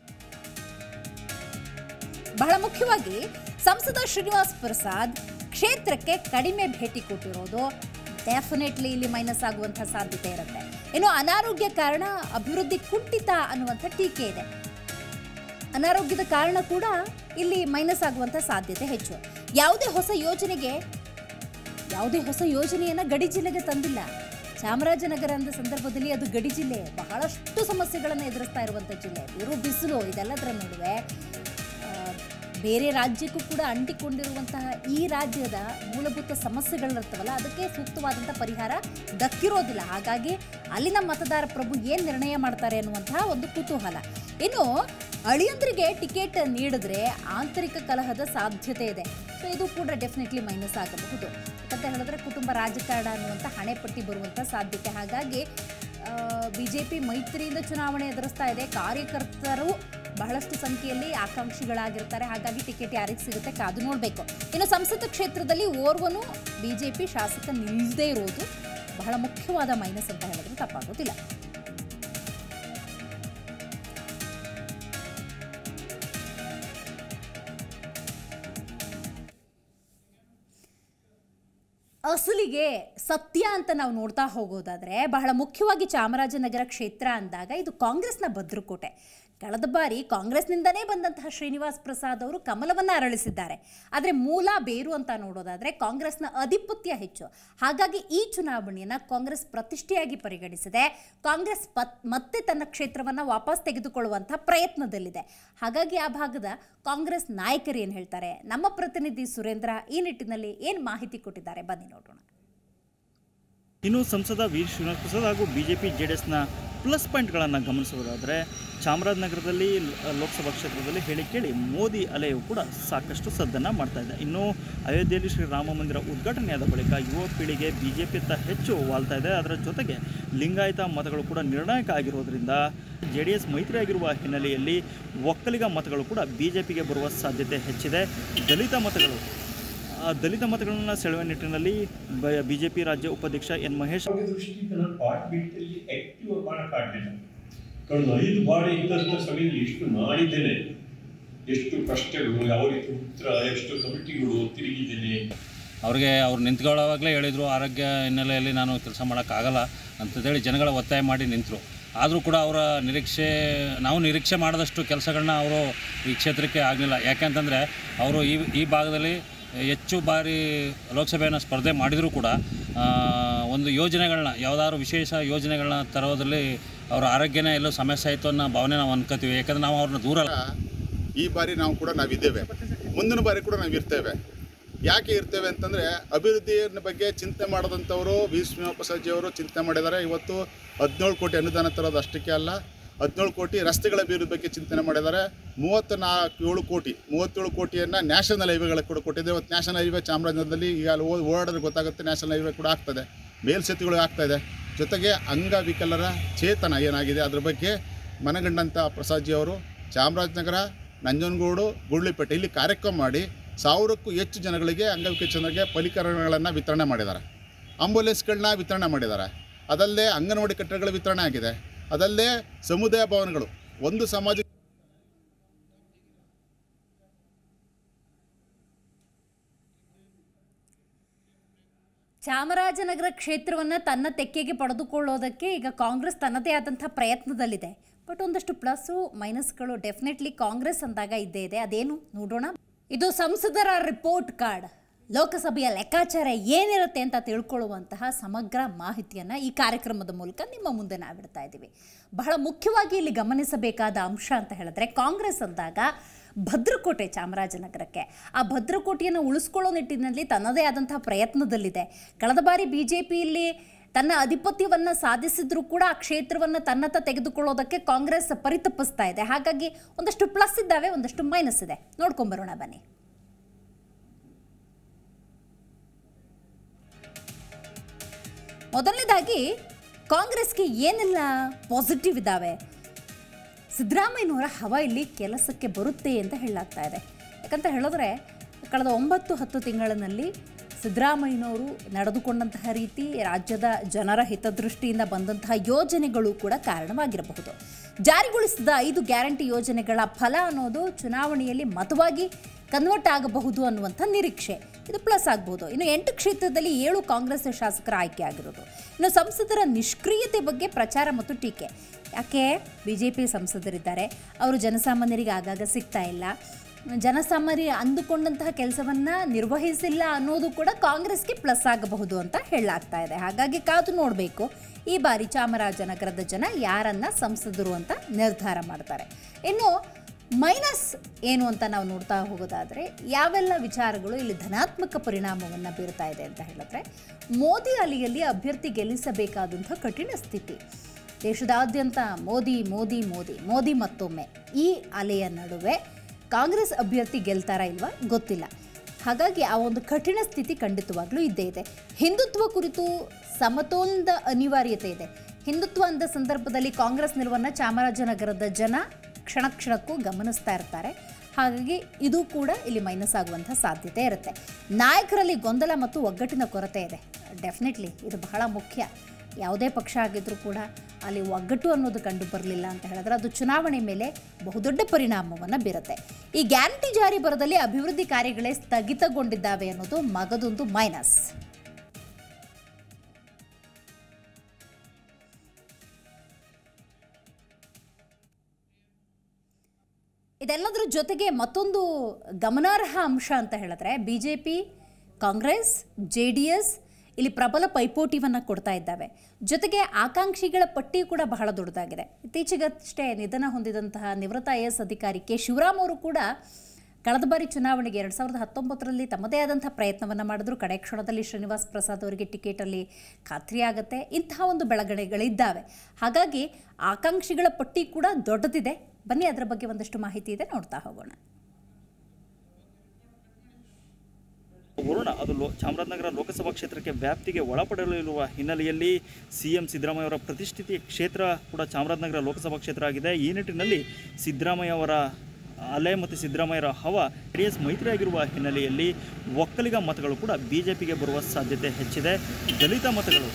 ಬಹಳ ಮುಖ್ಯವಾಗಿ ಸಂಸದ ಶ್ರೀನಿವಾಸ್ ಪ್ರಸಾದ್ ಕ್ಷೇತ್ರಕ್ಕೆ ಕಡಿಮೆ ಭೇಟಿ ಕೊಟ್ಟಿರೋದು ಡೆಫಿನೆಟ್ಲಿ ಇಲ್ಲಿ ಮೈನಸ್ ಆಗುವಂತಹ ಸಾಧ್ಯತೆ ಇರುತ್ತೆ ಇನ್ನು ಅನಾರೋಗ್ಯ ಕಾರಣ ಅಭಿವೃದ್ಧಿ ಕುಂಠಿತ ಅನ್ನುವಂಥ ಟೀಕೆ ಇದೆ ಅನಾರೋಗ್ಯದ ಕಾರಣ ಕೂಡ ಇಲ್ಲಿ ಮೈನಸ್ ಆಗುವಂಥ ಸಾಧ್ಯತೆ ಹೆಚ್ಚು ಯಾವುದೇ ಹೊಸ ಯೋಜನೆಗೆ ಯಾವುದೇ ಹೊಸ ಯೋಜನೆಯನ್ನ ಗಡಿ ಜಿಲ್ಲೆಗೆ ತಂದಿಲ್ಲ ಚಾಮರಾಜನಗರ ಅಂದ ಸಂದರ್ಭದಲ್ಲಿ ಅದು ಗಡಿ ಜಿಲ್ಲೆ ಬಹಳಷ್ಟು ಸಮಸ್ಯೆಗಳನ್ನು ಎದುರಿಸ್ತಾ ಇರುವಂಥ ಜಿಲ್ಲೆ ಬಿರು ಬಿಸಿಲು ಇದೆಲ್ಲದರ ನಡುವೆ ಆ, ಬೇರೆ ರಾಜ್ಯಕ್ಕೂ ಕೂಡ ಅಂಟಿಕೊಂಡಿರುವಂತಹ ಈ ರಾಜ್ಯದ ಮೂಲಭೂತ ಸಮಸ್ಯೆಗಳಿರ್ತವಲ್ಲ ಅದಕ್ಕೆ ಸೂಕ್ತವಾದಂಥ ಪರಿಹಾರ ದಕ್ಕಿರೋದಿಲ್ಲ ಹಾಗಾಗಿ ಅಲ್ಲಿನ ಮತದಾರ ಪ್ರಭು ಏನು ನಿರ್ಣಯ ಮಾಡ್ತಾರೆ ಅನ್ನುವಂತಹ ಒಂದು ಕುತೂಹಲ ಇನ್ನು ಅಳಿಯಂದ್ರಿಗೆ ಟಿಕೆಟ್ ನೀಡಿದ್ರೆ ಆಂತರಿಕ ಕಲಹದ ಸಾಧ್ಯತೆ ಇದೆ ಸೊ ಇದು ಕೂಡ ಡೆಫಿನೆಟ್ಲಿ ಮೈನಸ್ ಆಗಬಹುದು ಯಾಕಂತ ಹೇಳಿದ್ರೆ ಕುಟುಂಬ ರಾಜಕಾರಣ ಅನ್ನುವಂಥ ಹಣೆಪಟ್ಟಿ ಬರುವಂಥ ಸಾಧ್ಯತೆ ಹಾಗಾಗಿ ಬಿ ಜೆ ಪಿ ಮೈತ್ರಿಯಿಂದ ಚುನಾವಣೆ ಎದುರಿಸ್ತಾ ಇದೆ ಕಾರ್ಯಕರ್ತರು ಬಹಳಷ್ಟು ಸಂಖ್ಯೆಯಲ್ಲಿ ಆಕಾಂಕ್ಷಿಗಳಾಗಿರ್ತಾರೆ ಹಾಗಾಗಿ ಟಿಕೆಟ್ ಯಾರಿಗೆ ಸಿಗುತ್ತೆ ಕಾದು ನೋಡಬೇಕು ಇನ್ನು ಸಂಸತ್ ಕ್ಷೇತ್ರದಲ್ಲಿ ಓರ್ವನು ಬಿಜೆಪಿ ಶಾಸಕ ನಿಲ್ಲದೇ ಇರೋದು ಬಹಳ ಮುಖ್ಯವಾದ ಮೈನಸ್ ಅಂತ ಹೇಳಿದ್ರೆ ತಪ್ಪಾಗೋದಿಲ್ಲ ಅಸಲಿಗೆ ಸತ್ಯ ಅಂತ ನಾವು ನೋಡ್ತಾ ಹೋಗೋದಾದ್ರೆ ಬಹಳ ಮುಖ್ಯವಾಗಿ ಚಾಮರಾಜನಗರ ಕ್ಷೇತ್ರ ಅಂದಾಗ ಇದು ಕಾಂಗ್ರೆಸ್ನ ಭದ್ರಕೋಟೆ ಕಳೆದ ಬಾರಿ ಕಾಂಗ್ರೆಸ್ನಿಂದನೇ ಬಂದಂತಹ ಶ್ರೀನಿವಾಸ್ ಪ್ರಸಾದ್ ಅವರು ಕಮಲವನ್ನು ಅರಳಿಸಿದ್ದಾರೆ ಆದರೆ ಮೂಲ ಬೇರು ಅಂತ ನೋಡೋದಾದ್ರೆ ಕಾಂಗ್ರೆಸ್ನ ಅಧಿಪತ್ಯ ಹೆಚ್ಚು ಹಾಗಾಗಿ ಈ ಚುನಾವಣೆಯನ್ನು ಕಾಂಗ್ರೆಸ್ ಪ್ರತಿಷ್ಠೆಯಾಗಿ ಪರಿಗಣಿಸಿದೆ ಕಾಂಗ್ರೆಸ್ ಪತ್ ಮತ್ತೆ ತನ್ನ ಕ್ಷೇತ್ರವನ್ನು ವಾಪಸ್ ತೆಗೆದುಕೊಳ್ಳುವಂತಹ ಪ್ರಯತ್ನದಲ್ಲಿದೆ ಹಾಗಾಗಿ ಆ ಭಾಗದ ಕಾಂಗ್ರೆಸ್ ನಾಯಕರು ಏನು ಹೇಳ್ತಾರೆ ನಮ್ಮ ಪ್ರತಿನಿಧಿ ಸುರೇಂದ್ರ ಈ ನಿಟ್ಟಿನಲ್ಲಿ ಏನು ಮಾಹಿತಿ ಕೊಟ್ಟಿದ್ದಾರೆ ಬನ್ನಿ ನೋಡೋಣ ಇನ್ನು ಸಂಸದ ವಿ ಶ್ರೀನಿವಾಸ ಪ್ರಸಾದ್ ಹಾಗೂ ಬಿಜೆಪಿ ಜೆ ಡಿ ಎಸ್ನ ಪ್ಲಸ್ ಪಾಯಿಂಟ್ಗಳನ್ನು ಗಮನಿಸುವುದಾದರೆ ಚಾಮರಾಜನಗರದಲ್ಲಿ ಲ- ಲೋಕಸಭಾ ಕ್ಷೇತ್ರದಲ್ಲಿ ಹೇಳಿ ಕೇಳಿ ಮೋದಿ ಅಲೆಯು ಕೂಡ ಸಾಕಷ್ಟು ಸದ್ದನ್ನು ಮಾಡ್ತಾ ಇದೆ ಇನ್ನು ಅಯೋಧ್ಯೆಯಲ್ಲಿ ಶ್ರೀರಾಮ ಮಂದಿರ ಉದ್ಘಾಟನೆಯಾದ ಬಳಿಕ ಯುವ ಪೀಳಿಗೆ ಬಿಜೆಪಿಯತ್ತ ಹೆಚ್ಚು ವಾಲ್ತಾ ಇದೆ ಅದರ ಜೊತೆಗೆ ಲಿಂಗಾಯತ ಮತಗಳು ಕೂಡ ನಿರ್ಣಾಯಕ ಆಗಿರೋದ್ರಿಂದ ಜೆ ಡಿ ಎಸ್ ಮೈತ್ರಿಯಾಗಿರುವ ಹಿನ್ನೆಲೆಯಲ್ಲಿ ಒಕ್ಕಲಿಗ ಮತಗಳು ಕೂಡ ಬಿಜೆಪಿಗೆ ಬರುವ ಸಾಧ್ಯತೆ ಹೆಚ್ಚಿದೆ ದಲಿತ ಮತಗಳು ಆ ದಲಿತ ಮತಗಳನ್ನು ಸೆಳೆಯುವ ನಿಟ್ಟಿನಲ್ಲಿ ಬಿ ಜೆ ಪಿ ರಾಜ್ಯ ಉಪಾಧ್ಯಕ್ಷ ಎನ್ ಮಹೇಶ್ ಆರೋಗ್ಯ ದೃಷ್ಟಿಯಿಂದ ನಾನು ಪಾರ್ಟ್ ಬಿಟ್ಟಲ್ಲಿ ಆಕ್ಟಿವ್ ಮಾಡೋಕ್ಕಾಗಲಿಲ್ಲ ಕಳೆದ ಐದು ಬಾರಿ ಇದ್ದಂಥ ಸಮಯದಲ್ಲಿ ಎಷ್ಟು ಮಾಡಿದ್ದೇನೆ ಎಷ್ಟು ಕಷ್ಟಗಳು ಯಾವ ರೀತಿ ಉತ್ತರ ಎಷ್ಟು ಕಮಿಟಿಗಳು ತಿರುಗಿದ್ದೇನೆ ಅವ್ರಿಗೆ ಅವ್ರು ನಿಂತ್ಕೊಳ್ಳೋವಾಗಲೇ ಹೇಳಿದರು ಆರೋಗ್ಯ ಹಿನ್ನೆಲೆಯಲ್ಲಿ ನಾನು ಕೆಲಸ ಮಾಡೋಕ್ಕಾಗಲ್ಲ ಅಂತೇಳಿ ಜನಗಳ ಒತ್ತಾಯ ಮಾಡಿ ನಿಂತರು ಆದರೂ ಕೂಡ ಅವರ ನಿರೀಕ್ಷೆ ನಾವು ನಿರೀಕ್ಷೆ ಮಾಡಿದಷ್ಟು ಕೆಲಸಗಳನ್ನ ಅವರು ಈ ಕ್ಷೇತ್ರಕ್ಕೆ ಆಗಲಿಲ್ಲ ಯಾಕೆಂತಂದರೆ ಅವರು ಈ ಈ ಭಾಗದಲ್ಲಿ ಹೆಚ್ಚು ಬಾರಿ ಲೋಕಸಭೆಯನ್ನು ಸ್ಪರ್ಧೆ ಮಾಡಿದರೂ ಕೂಡ ಆ, ಒಂದು ಯೋಜನೆಗಳನ್ನ ಯಾವುದಾದ್ರು ವಿಶೇಷ ಯೋಜನೆಗಳನ್ನ ತರೋದ್ರಲ್ಲಿ ಅವರ ಆರೋಗ್ಯನೇ ಎಲ್ಲೋ ಸಮಸ್ಯೆ ಆಯಿತು ಅನ್ನೋ ಭಾವನೆ ನಾವು ಅನ್ಕೋತೀವಿ ಯಾಕಂದ್ರೆ ನಾವು ಅವ್ರನ್ನ ದೂರ ಈ ಬಾರಿ ನಾವು ಕೂಡ ನಾವಿದ್ದೇವೆ ಮುಂದಿನ ಬಾರಿ ಕೂಡ ನಾವು ಇರ್ತೇವೆ ಯಾಕೆ ಇರ್ತೇವೆ ಅಂತಂದರೆ ಅಭಿವೃದ್ಧಿಯ ಬಗ್ಗೆ ಚಿಂತೆ ಮಾಡದಂಥವರು ವಿ ಶ್ರೀನಿವಾಸಜಿ ಅವರು ಚಿಂತೆ ಮಾಡಿದ್ದಾರೆ ಇವತ್ತು ಹದಿನೇಳು ಕೋಟಿ ಅನುದಾನ ತರೋದು ಅಷ್ಟಕ್ಕೆ ಅಲ್ಲ ಹದಿನೇಳು ಕೋಟಿ ರಸ್ತೆಗಳ ಅಭಿವೃದ್ಧಿ ಬಗ್ಗೆ ಚಿಂತನೆ ಮಾಡಿದ್ದಾರೆ ಮೂವತ್ತ ನಾಲ್ಕು ಏಳು ಕೋಟಿ ಮೂವತ್ತೇಳು ಕೋಟಿಯನ್ನು ನ್ಯಾಷನಲ್ ಹೈವೇಗಳಿಗೆ ಕೂಡ ಕೊಟ್ಟಿದೆ ಇವತ್ತು ನ್ಯಾಷನಲ್ ಹೈವೇ ಚಾಮರಾಜನಗರದಲ್ಲಿ ಈಗ ಅಲ್ಲಿ ಓ- ಓಡಾಡಿದ್ರೆ ಗೊತ್ತಾಗುತ್ತೆ ನ್ಯಾಷನಲ್ ಹೈವೇ ಕೂಡ ಆಗ್ತದೆ ಮೇಲ್ಸೇತುಗಳು ಆಗ್ತಾ ಇದೆ ಜೊತೆಗೆ ಅಂಗವಿಕಲರ ಚೇತನ ಏನಾಗಿದೆ ಅದ್ರ ಬಗ್ಗೆ ಮನಗಂಡಂಥ ಪ್ರಸಾದ್ಜಿ ಅವರು ಚಾಮರಾಜನಗರ ನಂಜನಗೂಡು ಗುಳ್ಳಿಪೇಟೆ ಇಲ್ಲಿ ಕಾರ್ಯಕ್ರಮ ಮಾಡಿ ಸಾವಿರಕ್ಕೂ ಹೆಚ್ಚು ಜನಗಳಿಗೆ ಅಂಗವಿಕಲ ಜನರಿಗೆ ಪರಿಕರಗಳನ್ನು ವಿತರಣೆ ಮಾಡಿದ್ದಾರೆ ಆಂಬುಲೆನ್ಸ್ಗಳನ್ನ ವಿತರಣೆ ಮಾಡಿದ್ದಾರೆ ಅದಲ್ಲದೆ ಅಂಗನವಾಡಿ ಕಟ್ಟಡಗಳ ವಿತರಣೆ ಆಗಿದೆ ಅದಲ್ಲದೆ ಸಮುದಾಯ ಭವನಗಳು ಒಂದು ಸಮಾಜ ಚಾಮರಾಜನಗರ ಕ್ಷೇತ್ರವನ್ನು ತನ್ನ ತೆಕ್ಕೆಗೆ ಪಡೆದುಕೊಳ್ಳೋದಕ್ಕೆ ಈಗ ಕಾಂಗ್ರೆಸ್ ತನ್ನದೇ ಆದಂಥ ಪ್ರಯತ್ನದಲ್ಲಿದೆ ಬಟ್ ಒಂದಷ್ಟು ಪ್ಲಸ್ಸು ಮೈನಸ್ಗಳು ಡೆಫಿನೆಟ್ಲಿ ಕಾಂಗ್ರೆಸ್ ಅಂದಾಗ ಇದ್ದೇ ಇದೆ ಅದೇನು ನೋಡೋಣ ಇದು ಸಂಸದರ ರಿಪೋರ್ಟ್ ಕಾರ್ಡ್ ಲೋಕಸಭೆಯ ಲೆಕ್ಕಾಚಾರ ಏನಿರುತ್ತೆ ಅಂತ ತಿಳ್ಕೊಳ್ಳುವಂತಹ ಸಮಗ್ರ ಮಾಹಿತಿಯನ್ನು ಈ ಕಾರ್ಯಕ್ರಮದ ಮೂಲಕ ನಿಮ್ಮ ಮುಂದೆ ನಾವಿಡ್ತಾ ಇದ್ದೀವಿ ಬಹಳ ಮುಖ್ಯವಾಗಿ ಇಲ್ಲಿ ಗಮನಿಸಬೇಕಾದ ಅಂಶ ಅಂತ ಹೇಳಿದ್ರೆ ಕಾಂಗ್ರೆಸ್ ಅಂದಾಗ ಭದ್ರಕೋಟೆ ಚಾಮರಾಜನಗರಕ್ಕೆ ಆ ಭದ್ರಕೋಟೆಯನ್ನು ಉಳಿಸ್ಕೊಳ್ಳೋ ನಿಟ್ಟಿನಲ್ಲಿ ತನ್ನದೇ ಆದಂತಹ ಪ್ರಯತ್ನದಲ್ಲಿದೆ ಕಳೆದ ಬಾರಿ ಬಿ ಜೆ ಪಿಯಲ್ಲಿ ತನ್ನ ಆಧಿಪತ್ಯವನ್ನು ಸಾಧಿಸಿದ್ರೂ ಕೂಡ ಆ ಕ್ಷೇತ್ರವನ್ನು ತನ್ನತ್ತ ತೆಗೆದುಕೊಳ್ಳೋದಕ್ಕೆ ಕಾಂಗ್ರೆಸ್ ಪರಿತಪಿಸ್ತಾ ಇದೆ ಹಾಗಾಗಿ ಒಂದಷ್ಟು ಪ್ಲಸ್ ಇದ್ದಾವೆ ಒಂದಷ್ಟು ಮೈನಸ್ ಇದೆ ನೋಡ್ಕೊಂಬರೋಣ ಬನ್ನಿ ಮೊದಲನೇದಾಗಿ ಕಾಂಗ್ರೆಸ್ಗೆ ಏನೆಲ್ಲ ಪಾಸಿಟಿವ್ ಇದ್ದಾವೆ ಸಿದ್ದರಾಮಯ್ಯನವರ ಹವ ಇಲ್ಲಿ ಕೆಲಸಕ್ಕೆ ಬರುತ್ತೆ ಅಂತ ಹೇಳಲಾಗ್ತಾ ಇದೆ ಯಾಕಂತ ಹೇಳಿದ್ರೆ ಕಳೆದ ಒಂಬತ್ತು ಹತ್ತು ತಿಂಗಳಿನಲ್ಲಿ ಸಿದ್ದರಾಮಯ್ಯನವರು ನಡೆದುಕೊಂಡಂತಹ ರೀತಿ ರಾಜ್ಯದ ಜನರ ಹಿತದೃಷ್ಟಿಯಿಂದ ಬಂದಂತಹ ಯೋಜನೆಗಳು ಕೂಡ ಕಾರಣವಾಗಿರಬಹುದು ಜಾರಿಗೊಳಿಸಿದ ಐದು ಗ್ಯಾರಂಟಿ ಯೋಜನೆಗಳ ಫಲ ಅನ್ನೋದು ಚುನಾವಣೆಯಲ್ಲಿ ಮತವಾಗಿ ಕನ್ವರ್ಟ್ ಆಗಬಹುದು ಅನ್ನುವಂಥ ನಿರೀಕ್ಷೆ ಇದು ಪ್ಲಸ್ ಆಗ್ಬೋದು ಇನ್ನು ಎಂಟು ಕ್ಷೇತ್ರದಲ್ಲಿ ಏಳು ಕಾಂಗ್ರೆಸ್ ಶಾಸಕರ ಆಯ್ಕೆ ಆಗಿರೋದು ಇನ್ನು ಸಂಸದರ ನಿಷ್ಕ್ರಿಯತೆ ಬಗ್ಗೆ ಪ್ರಚಾರ ಮತ್ತು ಟೀಕೆ ಯಾಕೆ ಬಿ ಜೆ ಪಿ ಸಂಸದರಿದ್ದಾರೆ ಅವರು ಜನಸಾಮಾನ್ಯರಿಗೆ ಆಗಾಗ ಸಿಗ್ತಾ ಇಲ್ಲ ಜನಸಾಮಾನ್ಯ ಅಂದುಕೊಂಡಂತಹ ಕೆಲಸವನ್ನು ನಿರ್ವಹಿಸಿಲ್ಲ ಅನ್ನೋದು ಕೂಡ ಕಾಂಗ್ರೆಸ್ಗೆ ಪ್ಲಸ್ ಆಗಬಹುದು ಅಂತ ಹೇಳಲಾಗ್ತಾ ಇದೆ ಹಾಗಾಗಿ ಕಾದು ನೋಡಬೇಕು ಈ ಬಾರಿ ಚಾಮರಾಜನಗರದ ಜನ ಯಾರನ್ನ ಸಂಸದರು ಅಂತ ನಿರ್ಧಾರ ಮಾಡ್ತಾರೆ ಇನ್ನು ಮೈನಸ್ ಏನು ಅಂತ ನಾವು ನೋಡ್ತಾ ಹೋಗೋದಾದರೆ ಯಾವೆಲ್ಲ ವಿಚಾರಗಳು ಇಲ್ಲಿ ಧನಾತ್ಮಕ ಪರಿಣಾಮವನ್ನು ಬೀರ್ತಾ ಇದೆ ಅಂತ ಹೇಳಿದ್ರೆ ಮೋದಿ ಅಲಿಯಲ್ಲಿ ಅಭ್ಯರ್ಥಿ ಗೆಲ್ಲಿಸಬೇಕಾದಂಥ ಕಠಿಣ ಸ್ಥಿತಿ ದೇಶದಾದ್ಯಂತ ಮೋದಿ ಮೋದಿ ಮೋದಿ ಮೋದಿ ಮತ್ತೊಮ್ಮೆ ಈ ಅಲೆಯ ನಡುವೆ ಕಾಂಗ್ರೆಸ್ ಅಭ್ಯರ್ಥಿ ಗೆಲ್ತಾರಾ ಇಲ್ವಾ ಗೊತ್ತಿಲ್ಲ ಹಾಗಾಗಿ ಆ ಒಂದು ಕಠಿಣ ಸ್ಥಿತಿ ಖಂಡಿತವಾಗ್ಲೂ ಇದ್ದೇ ಇದೆ ಹಿಂದುತ್ವ ಕುರಿತು ಸಮತೋಲನದ ಅನಿವಾರ್ಯತೆ ಇದೆ ಹಿಂದುತ್ವ ಅಂದ ಸಂದರ್ಭದಲ್ಲಿ ಕಾಂಗ್ರೆಸ್ ನಿಲುವನ್ನು ಚಾಮರಾಜನಗರದ ಜನ ಕ್ಷಣ ಕ್ಷಣಕ್ಕೂ ಗಮನಿಸ್ತಾ ಇರ್ತಾರೆ ಹಾಗಾಗಿ ಇದು ಕೂಡ ಇಲ್ಲಿ ಮೈನಸ್ ಆಗುವಂಥ ಸಾಧ್ಯತೆ ಇರುತ್ತೆ ನಾಯಕರಲ್ಲಿ ಗೊಂದಲ ಮತ್ತು ಒಗ್ಗಟ್ಟಿನ ಕೊರತೆ ಇದೆ ಡೆಫಿನೆಟ್ಲಿ ಇದು ಬಹಳ ಮುಖ್ಯ ಯಾವುದೇ ಪಕ್ಷ ಆಗಿದ್ರೂ ಕೂಡ ಅಲ್ಲಿ ಒಗ್ಗಟ್ಟು ಅನ್ನೋದು ಕಂಡು ಬರಲಿಲ್ಲ ಅಂತ ಹೇಳಿದ್ರೆ ಅದು ಚುನಾವಣೆ ಮೇಲೆ ಬಹುದೊಡ್ಡ ಪರಿಣಾಮವನ್ನು ಬೀರುತ್ತೆ ಈ ಗ್ಯಾರಂಟಿ ಜಾರಿ ಬರದಲ್ಲಿ ಅಭಿವೃದ್ಧಿ ಕಾರ್ಯಗಳೇ ಸ್ಥಗಿತಗೊಂಡಿದ್ದಾವೆ ಅನ್ನೋದು ಮಗದೊಂದು ಮೈನಸ್ ಇದೆಲ್ಲದರ ಜೊತೆಗೆ ಮತ್ತೊಂದು ಗಮನಾರ್ಹ ಅಂಶ ಅಂತ ಹೇಳಿದ್ರೆ B J P Congress J D S ಇಲ್ಲಿ ಪ್ರಬಲ ಪೈಪೋಟಿವನ್ನು ಕೊಡ್ತಾ ಇದ್ದಾವೆ ಜೊತೆಗೆ ಆಕಾಂಕ್ಷಿಗಳ ಪಟ್ಟಿ ಕೂಡ ಬಹಳ ದೊಡ್ಡದಾಗಿದೆ ಇತ್ತೀಚೆಗಷ್ಟೇ ನಿಧನ ಹೊಂದಿದಂತಹ ನಿವೃತ್ತ ಐ ಎಸ್ ಅಧಿಕಾರಿ ಕೆ ಶಿವರಾಮ್ ಅವರು ಕೂಡ ಕಳೆದ ಬಾರಿ ಚುನಾವಣೆಗೆ ಎರಡು ಸಾವಿರದ ಹತ್ತೊಂಬತ್ತರಲ್ಲಿ ತಮ್ಮದೇ ಆದಂಥ ಪ್ರಯತ್ನವನ್ನು ಮಾಡಿದ್ರು ಕಡೆ ಕ್ಷಣದಲ್ಲಿ ಶ್ರೀನಿವಾಸ್ ಪ್ರಸಾದ್ ಅವರಿಗೆ ಟಿಕೆಟಲ್ಲಿ ಖಾತ್ರಿಯಾಗುತ್ತೆ ಇಂತಹ ಒಂದು ಬೆಳವಣಿಗೆಗಳಿದ್ದಾವೆ ಹಾಗಾಗಿ ಆಕಾಂಕ್ಷಿಗಳ ಪಟ್ಟಿ ಕೂಡ ದೊಡ್ಡದಿದೆ ಬನ್ನಿ ಅದರ ಬಗ್ಗೆ ಒಂದಷ್ಟು ಮಾಹಿತಿ ಇದೆ ನೋಡ್ತಾ ಹೋಗೋಣ ವರುಣ ಅದು ಲೋ ಚಾಮರಾಜನಗರ ಲೋಕಸಭಾ ಕ್ಷೇತ್ರಕ್ಕೆ ವ್ಯಾಪ್ತಿಗೆ ಒಳಪಡಲಿರುವ ಹಿನ್ನೆಲೆಯಲ್ಲಿ ಸಿ ಎಂ ಸಿದ್ದರಾಮಯ್ಯ ಅವರ ಪ್ರತಿಷ್ಠಿತ ಕ್ಷೇತ್ರ ಕೂಡ ಚಾಮರಾಜನಗರ ಲೋಕಸಭಾ ಕ್ಷೇತ್ರ ಆಗಿದೆ ಈ ನಿಟ್ಟಿನಲ್ಲಿ ಸಿದ್ದರಾಮಯ್ಯ ಅವರ ಅಲೆ ಮತ್ತು ಸಿದ್ದರಾಮಯ್ಯರ ಹವ ಜೆ ಎಸ್ ಮೈತ್ರಿ ಆಗಿರುವ ಹಿನ್ನೆಲೆಯಲ್ಲಿ ಒಕ್ಕಲಿಗ ಮತಗಳು ಕೂಡ ಬಿ ಜೆ ಪಿಗೆ ಬರುವ ಸಾಧ್ಯತೆ ಹೆಚ್ಚಿದೆ ದಲಿತ ಮತಗಳು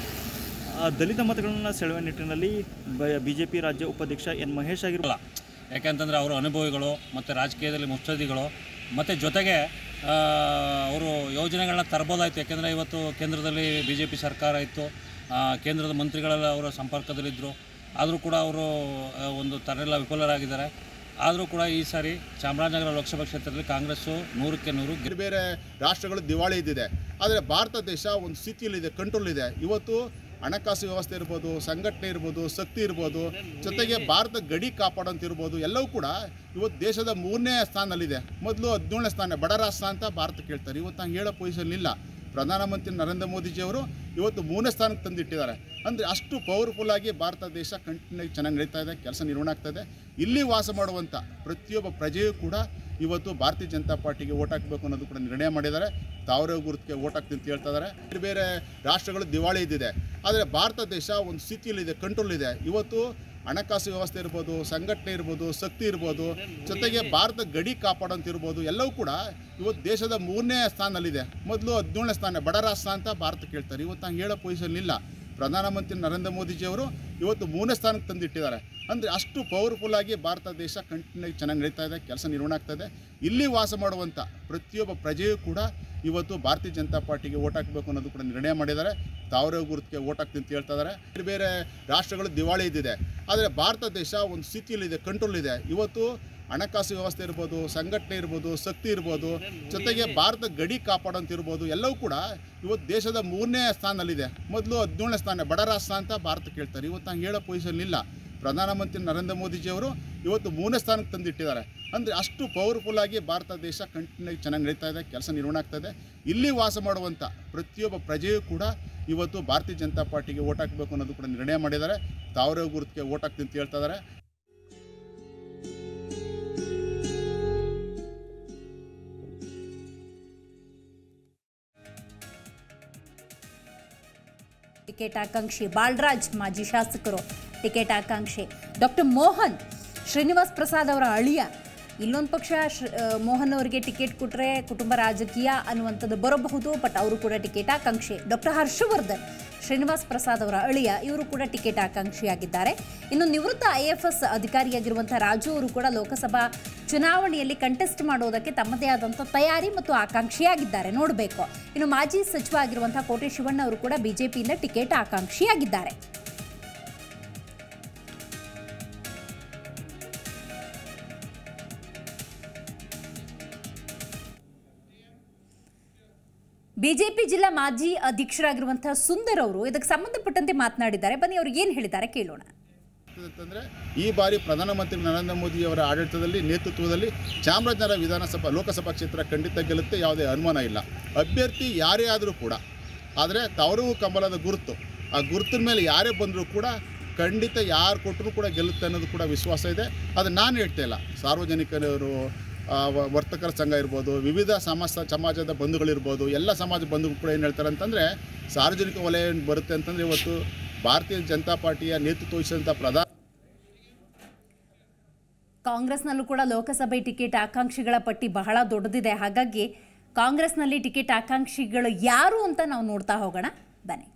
ಆ ದಲಿತ ಮತಗಳನ್ನು ಸೆಳೆಯುವ ನಿಟ್ಟಿನಲ್ಲಿ ಬಿ ಜೆ ಪಿ ರಾಜ್ಯ ಉಪಾಧ್ಯಕ್ಷ ಎನ್ ಮಹೇಶ್ ಆಗಿರುವ ಯಾಕೆಂತಂದರೆ ಅವರ ಅನುಭವಿಗಳು ಮತ್ತು ರಾಜಕೀಯದಲ್ಲಿ ಮುತ್ಸದ್ದಿಗಳು ಮತ್ತು ಜೊತೆಗೆ ಆ, ಅವರು ಯೋಜನೆಗಳನ್ನ ತರ್ಬೋದಾಯಿತು ಯಾಕೆಂದರೆ ಇವತ್ತು ಕೇಂದ್ರದಲ್ಲಿ ಬಿ ಜೆ ಪಿ ಸರ್ಕಾರ ಇತ್ತು ಆ, ಕೇಂದ್ರದ ಮಂತ್ರಿಗಳೆಲ್ಲ ಅವರ ಸಂಪರ್ಕದಲ್ಲಿದ್ದರು ಆದರೂ ಕೂಡ ಅವರು ಆ, ಒಂದು ತರೆಲ್ಲ ವಿಫಲರಾಗಿದ್ದಾರೆ ಆದರೂ ಕೂಡ ಈ ಸಾರಿ ಚಾಮರಾಜನಗರ ಲೋಕಸಭಾ ಕ್ಷೇತ್ರದಲ್ಲಿ ಕಾಂಗ್ರೆಸ್ಸು ನೂರಕ್ಕೆ ನೂರು ಗೆ- ಬೇರೆ ಬೇರೆ ರಾಷ್ಟ್ರಗಳು ದಿವಾಳಿ ಇದ್ದಿದೆ ಆದರೆ ಭಾರತ ದೇಶ ಒಂದು ಸ್ಥಿತಿಯಲ್ಲಿದೆ ಕಂಟ್ರೋಲ್ ಇದೆ ಇವತ್ತು ಹಣಕಾಸು ವ್ಯವಸ್ಥೆ ಇರ್ಬೋದು ಸಂಘಟನೆ ಇರ್ಬೋದು ಶಕ್ತಿ ಇರ್ಬೋದು ಜೊತೆಗೆ ಭಾರತ ಗಡಿ ಕಾಪಾಡೋಂತ ಇರ್ಬೋದು ಎಲ್ಲವೂ ಕೂಡ ಇವತ್ತು ದೇಶದ ಮೂರನೇ ಸ್ಥಾನದಲ್ಲಿದೆ ಮೊದಲು ಹದಿನೇಳನೇ ಸ್ಥಾನ ಬಡ ರಾಷ್ಟ್ರ ಅಂತ ಭಾರತ ಕೇಳ್ತಾರೆ ಇವತ್ತು ಹಂಗೆ ಹೇಳೋ ಪೊಸಿಷನ್ ಇಲ್ಲ ಪ್ರಧಾನಮಂತ್ರಿ ನರೇಂದ್ರ ಮೋದಿಜಿಯವರು ಇವತ್ತು ಮೂರನೇ ಸ್ಥಾನಕ್ಕೆ ತಂದಿಟ್ಟಿದ್ದಾರೆ ಅಂದರೆ ಅಷ್ಟು ಪವರ್ಫುಲ್ ಆಗಿ ಭಾರತ ದೇಶ ಕಂಟಿನ್ಯೂ ಚೆನ್ನಾಗಿ ನಡೀತಾ ಇದೆ ಕೆಲಸ ನಿರ್ವಹಣೆ ಆಗ್ತಾ ಇದೆ ಇಲ್ಲಿ ವಾಸ ಮಾಡುವಂಥ ಪ್ರತಿಯೊಬ್ಬ ಪ್ರಜೆಯೂ ಕೂಡ ಇವತ್ತು ಭಾರತೀಯ ಜನತಾ ಪಾರ್ಟಿಗೆ ಓಟ್ ಹಾಕಬೇಕು ಅನ್ನೋದು ಕೂಡ ನಿರ್ಣಯ ಮಾಡಿದ್ದಾರೆ ತಾವರೇ ಗುರುತಿಗೆ ಓಟ್ ಹಾಕ್ತೀನಿ ಅಂತ ಹೇಳ್ತಾ ಇದ್ದಾರೆ ಬೇರೆ ಬೇರೆ ರಾಷ್ಟ್ರಗಳು ದಿವಾಳಿ ಇದ್ದಿದೆ ಆದರೆ ಭಾರತ ದೇಶ ಒಂದು ಸ್ಥಿತಿಯಲ್ಲಿದೆ ಕಂಟ್ರೋಲ್ ಇದೆ ಇವತ್ತು ಹಣಕಾಸು ವ್ಯವಸ್ಥೆ ಇರ್ಬೋದು ಸಂಘಟನೆ ಇರ್ಬೋದು ಶಕ್ತಿ ಇರ್ಬೋದು ಜೊತೆಗೆ ಭಾರತ ಗಡಿ ಕಾಪಾಡೋಂತ ಇರ್ಬೋದು ಎಲ್ಲವೂ ಕೂಡ ಇವತ್ತು ದೇಶದ ಮೂರನೇ ಸ್ಥಾನದಲ್ಲಿದೆ ಮೊದಲು ಹದಿನೇಳನೇ ಸ್ಥಾನ ಬಡ ರಾಷ್ಟ್ರ ಅಂತ ಭಾರತ ಕೇಳ್ತಾರೆ ಇವತ್ತು ಹಂಗೆ ಹೇಳೋ ಪೊಸಿಷನ್ ಇಲ್ಲ ಪ್ರಧಾನಮಂತ್ರಿ ನರೇಂದ್ರ ಮೋದಿಜಿಯವರು ಇವತ್ತು ಮೂರನೇ ಸ್ಥಾನಕ್ಕೆ ತಂದಿಟ್ಟಿದ್ದಾರೆ ಅಂದರೆ ಅಷ್ಟು ಪವರ್ಫುಲ್ ಆಗಿ ಭಾರತ ದೇಶ ಕಂಟಿನ್ಯೂ ಚೆನ್ನಾಗಿ ನಡೀತಾ ಇದೆ ಕೆಲಸ ನಿರ್ವಹಣೆ ಆಗ್ತಾ ಇದೆ ಇಲ್ಲಿ ವಾಸ ಮಾಡುವಂಥ ಪ್ರತಿಯೊಬ್ಬ ಪ್ರಜೆಯೂ ಕೂಡ ಇವತ್ತು ಭಾರತೀಯ ಜನತಾ ಪಾರ್ಟಿಗೆ ಓಟ್ ಹಾಕಬೇಕು ಅನ್ನೋದು ಕೂಡ ನಿರ್ಣಯ ಮಾಡಿದ್ದಾರೆ ತಾವರೇ ಗುರುತಿಗೆ ಓಟ್ ಹಾಕ್ತೀನಿ ಅಂತ ಹೇಳ್ತಾ ಇದ್ದಾರೆ ಬೇರೆ ಬೇರೆ ರಾಷ್ಟ್ರಗಳು ದಿವಾಳಿ ಇದ್ದಿದೆ ಆದರೆ ಭಾರತ ದೇಶ ಒಂದು ಸ್ಥಿತಿಯಲ್ಲಿದೆ ಕಂಟ್ರೋಲ್ ಇದೆ ಇವತ್ತು ಹಣಕಾಸು ವ್ಯವಸ್ಥೆ ಇರ್ಬೋದು ಸಂಘಟನೆ ಇರ್ಬೋದು ಶಕ್ತಿ ಇರ್ಬೋದು ಜೊತೆಗೆ ಭಾರತ ಗಡಿ ಕಾಪಾಡೋಂತ ಇರ್ಬೋದು ಎಲ್ಲವೂ ಕೂಡ ಇವತ್ತು ದೇಶದ ಮೂರನೇ ಸ್ಥಾನದಲ್ಲಿದೆ ಮೊದಲು ಹದಿನೇಳನೇ ಸ್ಥಾನ ಬಡ ರಾಷ್ಟ್ರ ಅಂತ ಭಾರತ ಕೇಳ್ತಾರೆ ಇವತ್ತು ಹಂಗೆ ಹೇಳೋ ಪೊಸಿಷನ್ ಇಲ್ಲ ಪ್ರಧಾನಮಂತ್ರಿ ನರೇಂದ್ರ ಮೋದಿಜಿಯವರು ಇವತ್ತು ಮೂರನೇ ಸ್ಥಾನಕ್ಕೆ ತಂದಿಟ್ಟಿದ್ದಾರೆ ಅಂದರೆ ಅಷ್ಟು ಪವರ್ಫುಲ್ ಆಗಿ ಭಾರತ ದೇಶ ಕಂಟಿನ್ಯೂ ಚೆನ್ನಾಗಿ ನಡೀತಾ ಇದೆ ಕೆಲಸ ನಿರ್ವಹಣೆ ಆಗ್ತಾ ಇದೆ ಇಲ್ಲಿ ವಾಸ ಮಾಡುವಂಥ ಪ್ರತಿಯೊಬ್ಬ ಪ್ರಜೆಯೂ ಕೂಡ ಇವತ್ತು ಭಾರತೀಯ ಜನತಾ ಪಾರ್ಟಿಗೆ ಓಟ್ ಹಾಕಬೇಕು ಅನ್ನೋದು ಕೂಡ ನಿರ್ಣಯ ಮಾಡಿದ್ದಾರೆ ತಾವರೇ ಗುರುತಿಗೆ ಓಟ್ ಹಾಕ್ತೀನಿ ಅಂತ ಹೇಳ್ತಾ ಇದ್ದಾರೆ ಟಿಕೆಟ್ ಆಕಾಂಕ್ಷಿ ಬಾಲರಾಜ್ ಮಾಜಿ ಶಾಸಕರು ಟಿಕೆಟ್ ಆಕಾಂಕ್ಷಿ ಡಾಕ್ಟರ್ ಮೋಹನ್ ಶ್ರೀನಿವಾಸ್ ಪ್ರಸಾದ್ ಅವರ ಅಳಿಯ ಇಲ್ಲೊಂದು ಪಕ್ಷ ಶ್ರ ಆ, ಮೋಹನ್ ಅವರಿಗೆ ಟಿಕೆಟ್ ಕೊಟ್ಟರೆ ಕುಟುಂಬ ರಾಜಕೀಯ ಅನ್ನುವಂಥದ್ದು ಬರಬಹುದು ಬಟ್ ಅವರು ಕೂಡ ಟಿಕೆಟ್ ಆಕಾಂಕ್ಷಿ ಡಾಕ್ಟರ್ ಹರ್ಷವರ್ಧನ್ ಶ್ರೀನಿವಾಸ್ ಪ್ರಸಾದ್ ಅವರ ಅಳಿಯ ಇವರು ಕೂಡ ಟಿಕೆಟ್ ಆಕಾಂಕ್ಷಿಯಾಗಿದ್ದಾರೆ ಇನ್ನು ನಿವೃತ್ತ ಐ ಎಫ್ ಎಸ್ ಅಧಿಕಾರಿಯಾಗಿರುವಂಥ ರಾಜು ಅವರು ಕೂಡ ಲೋಕಸಭಾ ಚುನಾವಣೆಯಲ್ಲಿ ಕಂಟೆಸ್ಟ್ ಮಾಡೋದಕ್ಕೆ ತಮ್ಮದೇ ಆದಂಥ ತಯಾರಿ ಮತ್ತು ಆಕಾಂಕ್ಷಿಯಾಗಿದ್ದಾರೆ ನೋಡಬೇಕು ಇನ್ನು ಮಾಜಿ ಸಚಿವ ಆಗಿರುವಂಥ ಕೋಟೆ ಶಿವಣ್ಣ ಅವರು ಕೂಡ ಬಿಜೆಪಿಯಿಂದ ಟಿಕೆಟ್ ಆಕಾಂಕ್ಷಿಯಾಗಿದ್ದಾರೆ ಬಿಜೆಪಿ ಜಿಲ್ಲಾ ಮಾಜಿ ಅಧ್ಯಕ್ಷರಾಗಿರುವಂತಹ ಸುಂದರ್ ಅವರು ಇದಕ್ಕೆ ಸಂಬಂಧಪಟ್ಟಂತೆ ಮಾತನಾಡಿದ್ದಾರೆ ಬನ್ನಿ ಅವ್ರು ಏನು ಹೇಳಿದ್ದಾರೆ ಕೇಳೋಣ ಅಂತಂದರೆ ಈ ಬಾರಿ ಪ್ರಧಾನಮಂತ್ರಿ ನರೇಂದ್ರ ಮೋದಿಯವರ ಆಡಳಿತದಲ್ಲಿ ನೇತೃತ್ವದಲ್ಲಿ ಚಾಮರಾಜನಗರ ವಿಧಾನಸಭಾ ಲೋಕಸಭಾ ಕ್ಷೇತ್ರ ಖಂಡಿತ ಗೆಲ್ಲುತ್ತೆ ಯಾವುದೇ ಅನುಮಾನ ಇಲ್ಲ ಅಭ್ಯರ್ಥಿ ಯಾರೇ ಆದರೂ ಕೂಡ ಆದರೆ ತವರು ಕಮಲದ ಗುರುತು ಆ ಗುರುತಿನ ಮೇಲೆ ಯಾರೇ ಬಂದರೂ ಕೂಡ ಖಂಡಿತ ಯಾರು ಕೊಟ್ಟರು ಕೂಡ ಗೆಲ್ಲುತ್ತೆ ಅನ್ನೋದು ಕೂಡ ವಿಶ್ವಾಸ ಇದೆ ಅದು ನಾನು ಹೇಳ್ತಾ ಇಲ್ಲ ಸಾರ್ವಜನಿಕರು ಆ, ವ- ವರ್ತಕರ ಸಂಘ ಇರ್ಬೋದು ವಿವಿಧ ಸಮಾಜ ಸಮಾಜದ ಬಂಧುಗಳಿರ್ಬೋದು ಎಲ್ಲ ಸಮಾಜ ಬಂಧುಗಳು ಕೂಡ ಏನು ಹೇಳ್ತಾರೆ ಅಂತಂದರೆ ಸಾರ್ವಜನಿಕ ವಲಯ ಏನ್ ಬರುತ್ತೆ ಅಂತಂದರೆ ಇವತ್ತು ಭಾರತೀಯ ಜನತಾ ಪಾರ್ಟಿಯ ನೇತೃತ್ವ ವಹಿಸಿದಂಥ ಪ್ರಧಾನ ಕಾಂಗ್ರೆಸ್ನಲ್ಲೂ ಕೂಡ ಲೋಕಸಭೆ ಟಿಕೆಟ್ ಆಕಾಂಕ್ಷಿಗಳ ಪಟ್ಟಿ ಬಹಳ ದೊಡ್ಡದಿದೆ ಹಾಗಾಗಿ ಕಾಂಗ್ರೆಸ್ನಲ್ಲಿ ಟಿಕೆಟ್ ಆಕಾಂಕ್ಷಿಗಳು ಯಾರು ಅಂತ ನಾವು ನೋಡ್ತಾ ಹೋಗೋಣ ಬನ್ನಿ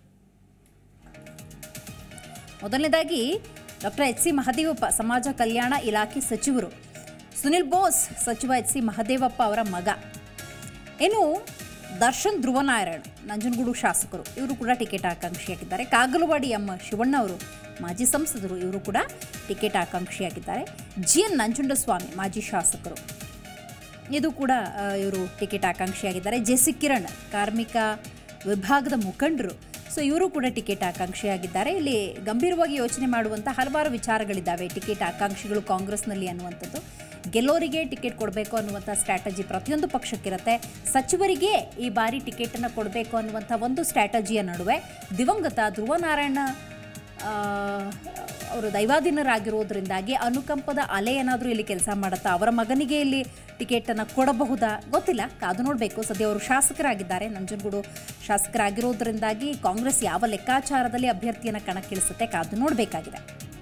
ಮೊದಲನೇದಾಗಿ ಡಾಕ್ಟರ್ ಎಚ್ ಸಿ ಮಹದೇವಪ್ಪ ಸಮಾಜ ಕಲ್ಯಾಣ ಇಲಾಖೆ ಸಚಿವರು ಸುನಿಲ್ ಬೋಸ್ ಸಚಿವ ಎಚ್ ಸಿ ಮಹದೇವಪ್ಪ ಅವರ ಮಗ ಇನ್ನು ದರ್ಶನ್ ಧ್ರುವನಾರಾಯಣ್ ನಂಜನಗೂಡು ಶಾಸಕರು ಇವರು ಕೂಡ ಟಿಕೆಟ್ ಆಕಾಂಕ್ಷಿಯಾಗಿದ್ದಾರೆ ಕಾಗಲವಾಡಿ ಎಂ ಶಿವಣ್ಣ ಅವರು ಮಾಜಿ ಸಂಸದರು ಇವರು ಕೂಡ ಟಿಕೆಟ್ ಆಕಾಂಕ್ಷಿಯಾಗಿದ್ದಾರೆ ಜಿ ಎನ್ ನಂಜುಂಡಸ್ವಾಮಿ ಮಾಜಿ ಶಾಸಕರು ಇದು ಕೂಡ ಆ, ಇವರು ಟಿಕೆಟ್ ಆಕಾಂಕ್ಷಿಯಾಗಿದ್ದಾರೆ ಜೆ ಸಿ ಕಿರಣ್ ಕಾರ್ಮಿಕ ವಿಭಾಗದ ಮುಖಂಡರು ಸೊ ಇವರು ಕೂಡ ಟಿಕೆಟ್ ಆಕಾಂಕ್ಷಿಯಾಗಿದ್ದಾರೆ ಇಲ್ಲಿ ಗಂಭೀರವಾಗಿ ಯೋಚನೆ ಮಾಡುವಂಥ ಹಲವಾರು ವಿಚಾರಗಳಿದ್ದಾವೆ ಟಿಕೆಟ್ ಆಕಾಂಕ್ಷಿಗಳು ಕಾಂಗ್ರೆಸ್ನಲ್ಲಿ ಅನ್ನುವಂಥದ್ದು ಗೆಲ್ಲೋರಿಗೆ ಟಿಕೆಟ್ ಕೊಡಬೇಕು ಅನ್ನುವಂಥ ಸ್ಟ್ರಾಟಜಿ ಪ್ರತಿಯೊಂದು ಪಕ್ಷಕ್ಕಿರುತ್ತೆ ಸಚಿವರಿಗೆ ಈ ಬಾರಿ ಟಿಕೆಟನ್ನು ಕೊಡಬೇಕು ಅನ್ನುವಂಥ ಒಂದು ಸ್ಟ್ರಾಟಜಿಯ ನಡುವೆ ದಿವಂಗತ ಧ್ರುವ ನಾರಾಯಣ ಆ, ಅವರು ದೈವಾಧೀನರಾಗಿರೋದ್ರಿಂದಾಗಿ ಅನುಕಂಪದ ಅಲೆ ಏನಾದರೂ ಇಲ್ಲಿ ಕೆಲಸ ಮಾಡುತ್ತಾ ಅವರ ಮಗನಿಗೆ ಇಲ್ಲಿ ಟಿಕೆಟನ್ನು ಕೊಡಬಹುದಾ ಗೊತ್ತಿಲ್ಲ ಕಾದು ನೋಡಬೇಕು ಸದ್ಯ ಅವರು ಶಾಸಕರಾಗಿದ್ದಾರೆ ನಂಜನಗೂಡು ಶಾಸಕರಾಗಿರೋದ್ರಿಂದಾಗಿ ಕಾಂಗ್ರೆಸ್ ಯಾವ ಲೆಕ್ಕಾಚಾರದಲ್ಲಿ ಅಭ್ಯರ್ಥಿಯನ್ನು ಕಣಕ್ಕಿಳಿಸುತ್ತೆ ಕಾದು ನೋಡಬೇಕಾಗಿದೆ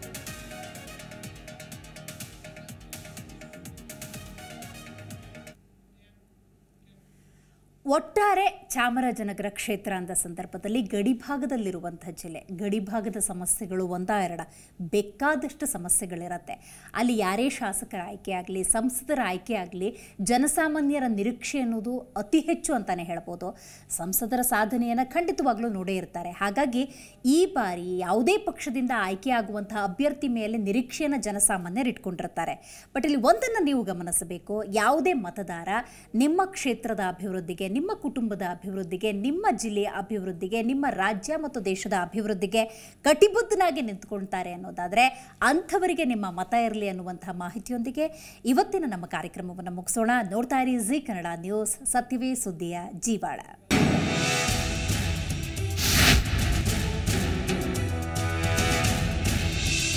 ಒಟ್ಟಾರೆ ಚಾಮರಾಜನಗರ ಕ್ಷೇತ್ರ ಅಂದ ಸಂದರ್ಭದಲ್ಲಿ ಗಡಿಭಾಗದಲ್ಲಿರುವಂಥ ಜಿಲ್ಲೆ ಗಡಿಭಾಗದ ಸಮಸ್ಯೆಗಳು ಒಂದಾ ಎರಡ ಬೇಕಾದಷ್ಟು ಸಮಸ್ಯೆಗಳಿರತ್ತೆ ಅಲ್ಲಿ ಯಾರೇ ಶಾಸಕರ ಆಯ್ಕೆ ಆಗಲಿ ಸಂಸದರ ಆಯ್ಕೆ ಆಗಲಿ ಜನಸಾಮಾನ್ಯರ ನಿರೀಕ್ಷೆ ಅನ್ನೋದು ಅತಿ ಹೆಚ್ಚು ಅಂತಲೇ ಹೇಳ್ಬೋದು ಸಂಸದರ ಸಾಧನೆಯನ್ನು ಖಂಡಿತವಾಗ್ಲೂ ನೋಡೇ ಇರ್ತಾರೆ ಹಾಗಾಗಿ ಈ ಬಾರಿ ಯಾವುದೇ ಪಕ್ಷದಿಂದ ಆಯ್ಕೆಯಾಗುವಂಥ ಅಭ್ಯರ್ಥಿ ಮೇಲೆ ನಿರೀಕ್ಷೆಯನ್ನು ಜನಸಾಮಾನ್ಯರು ಇಟ್ಕೊಂಡಿರ್ತಾರೆ ಬಟ್ ಇಲ್ಲಿ ಒಂದನ್ನು ನೀವು ಗಮನಿಸಬೇಕು ಯಾವುದೇ ಮತದಾರ ನಿಮ್ಮ ಕ್ಷೇತ್ರದ ಅಭಿವೃದ್ಧಿಗೆ ನಿಮ್ಮ ಕುಟುಂಬದ ಅಭಿವೃದ್ಧಿಗೆ ನಿಮ್ಮ ಜಿಲ್ಲೆಯ ಅಭಿವೃದ್ಧಿಗೆ ನಿಮ್ಮ ರಾಜ್ಯ ಮತ್ತು ದೇಶದ ಅಭಿವೃದ್ಧಿಗೆ ಕಟಿಬದ್ಧನಾಗಿ ನಿಂತ್ಕೊಳ್ತಾರೆ ಅನ್ನೋದಾದರೆ ಅಂಥವರಿಗೆ ನಿಮ್ಮ ಮತ ಇರಲಿ ಅನ್ನುವಂಥ ಮಾಹಿತಿಯೊಂದಿಗೆ ಇವತ್ತಿನ ನಮ್ಮ ಕಾರ್ಯಕ್ರಮವನ್ನು ಮುಗಿಸೋಣ ನೋಡ್ತಾ ಇರಿ ಜಿ ಕನ್ನಡ ನ್ಯೂಸ್ ಸತ್ಯವೇ ಸುದ್ದಿಯ ಜೀವಾಳ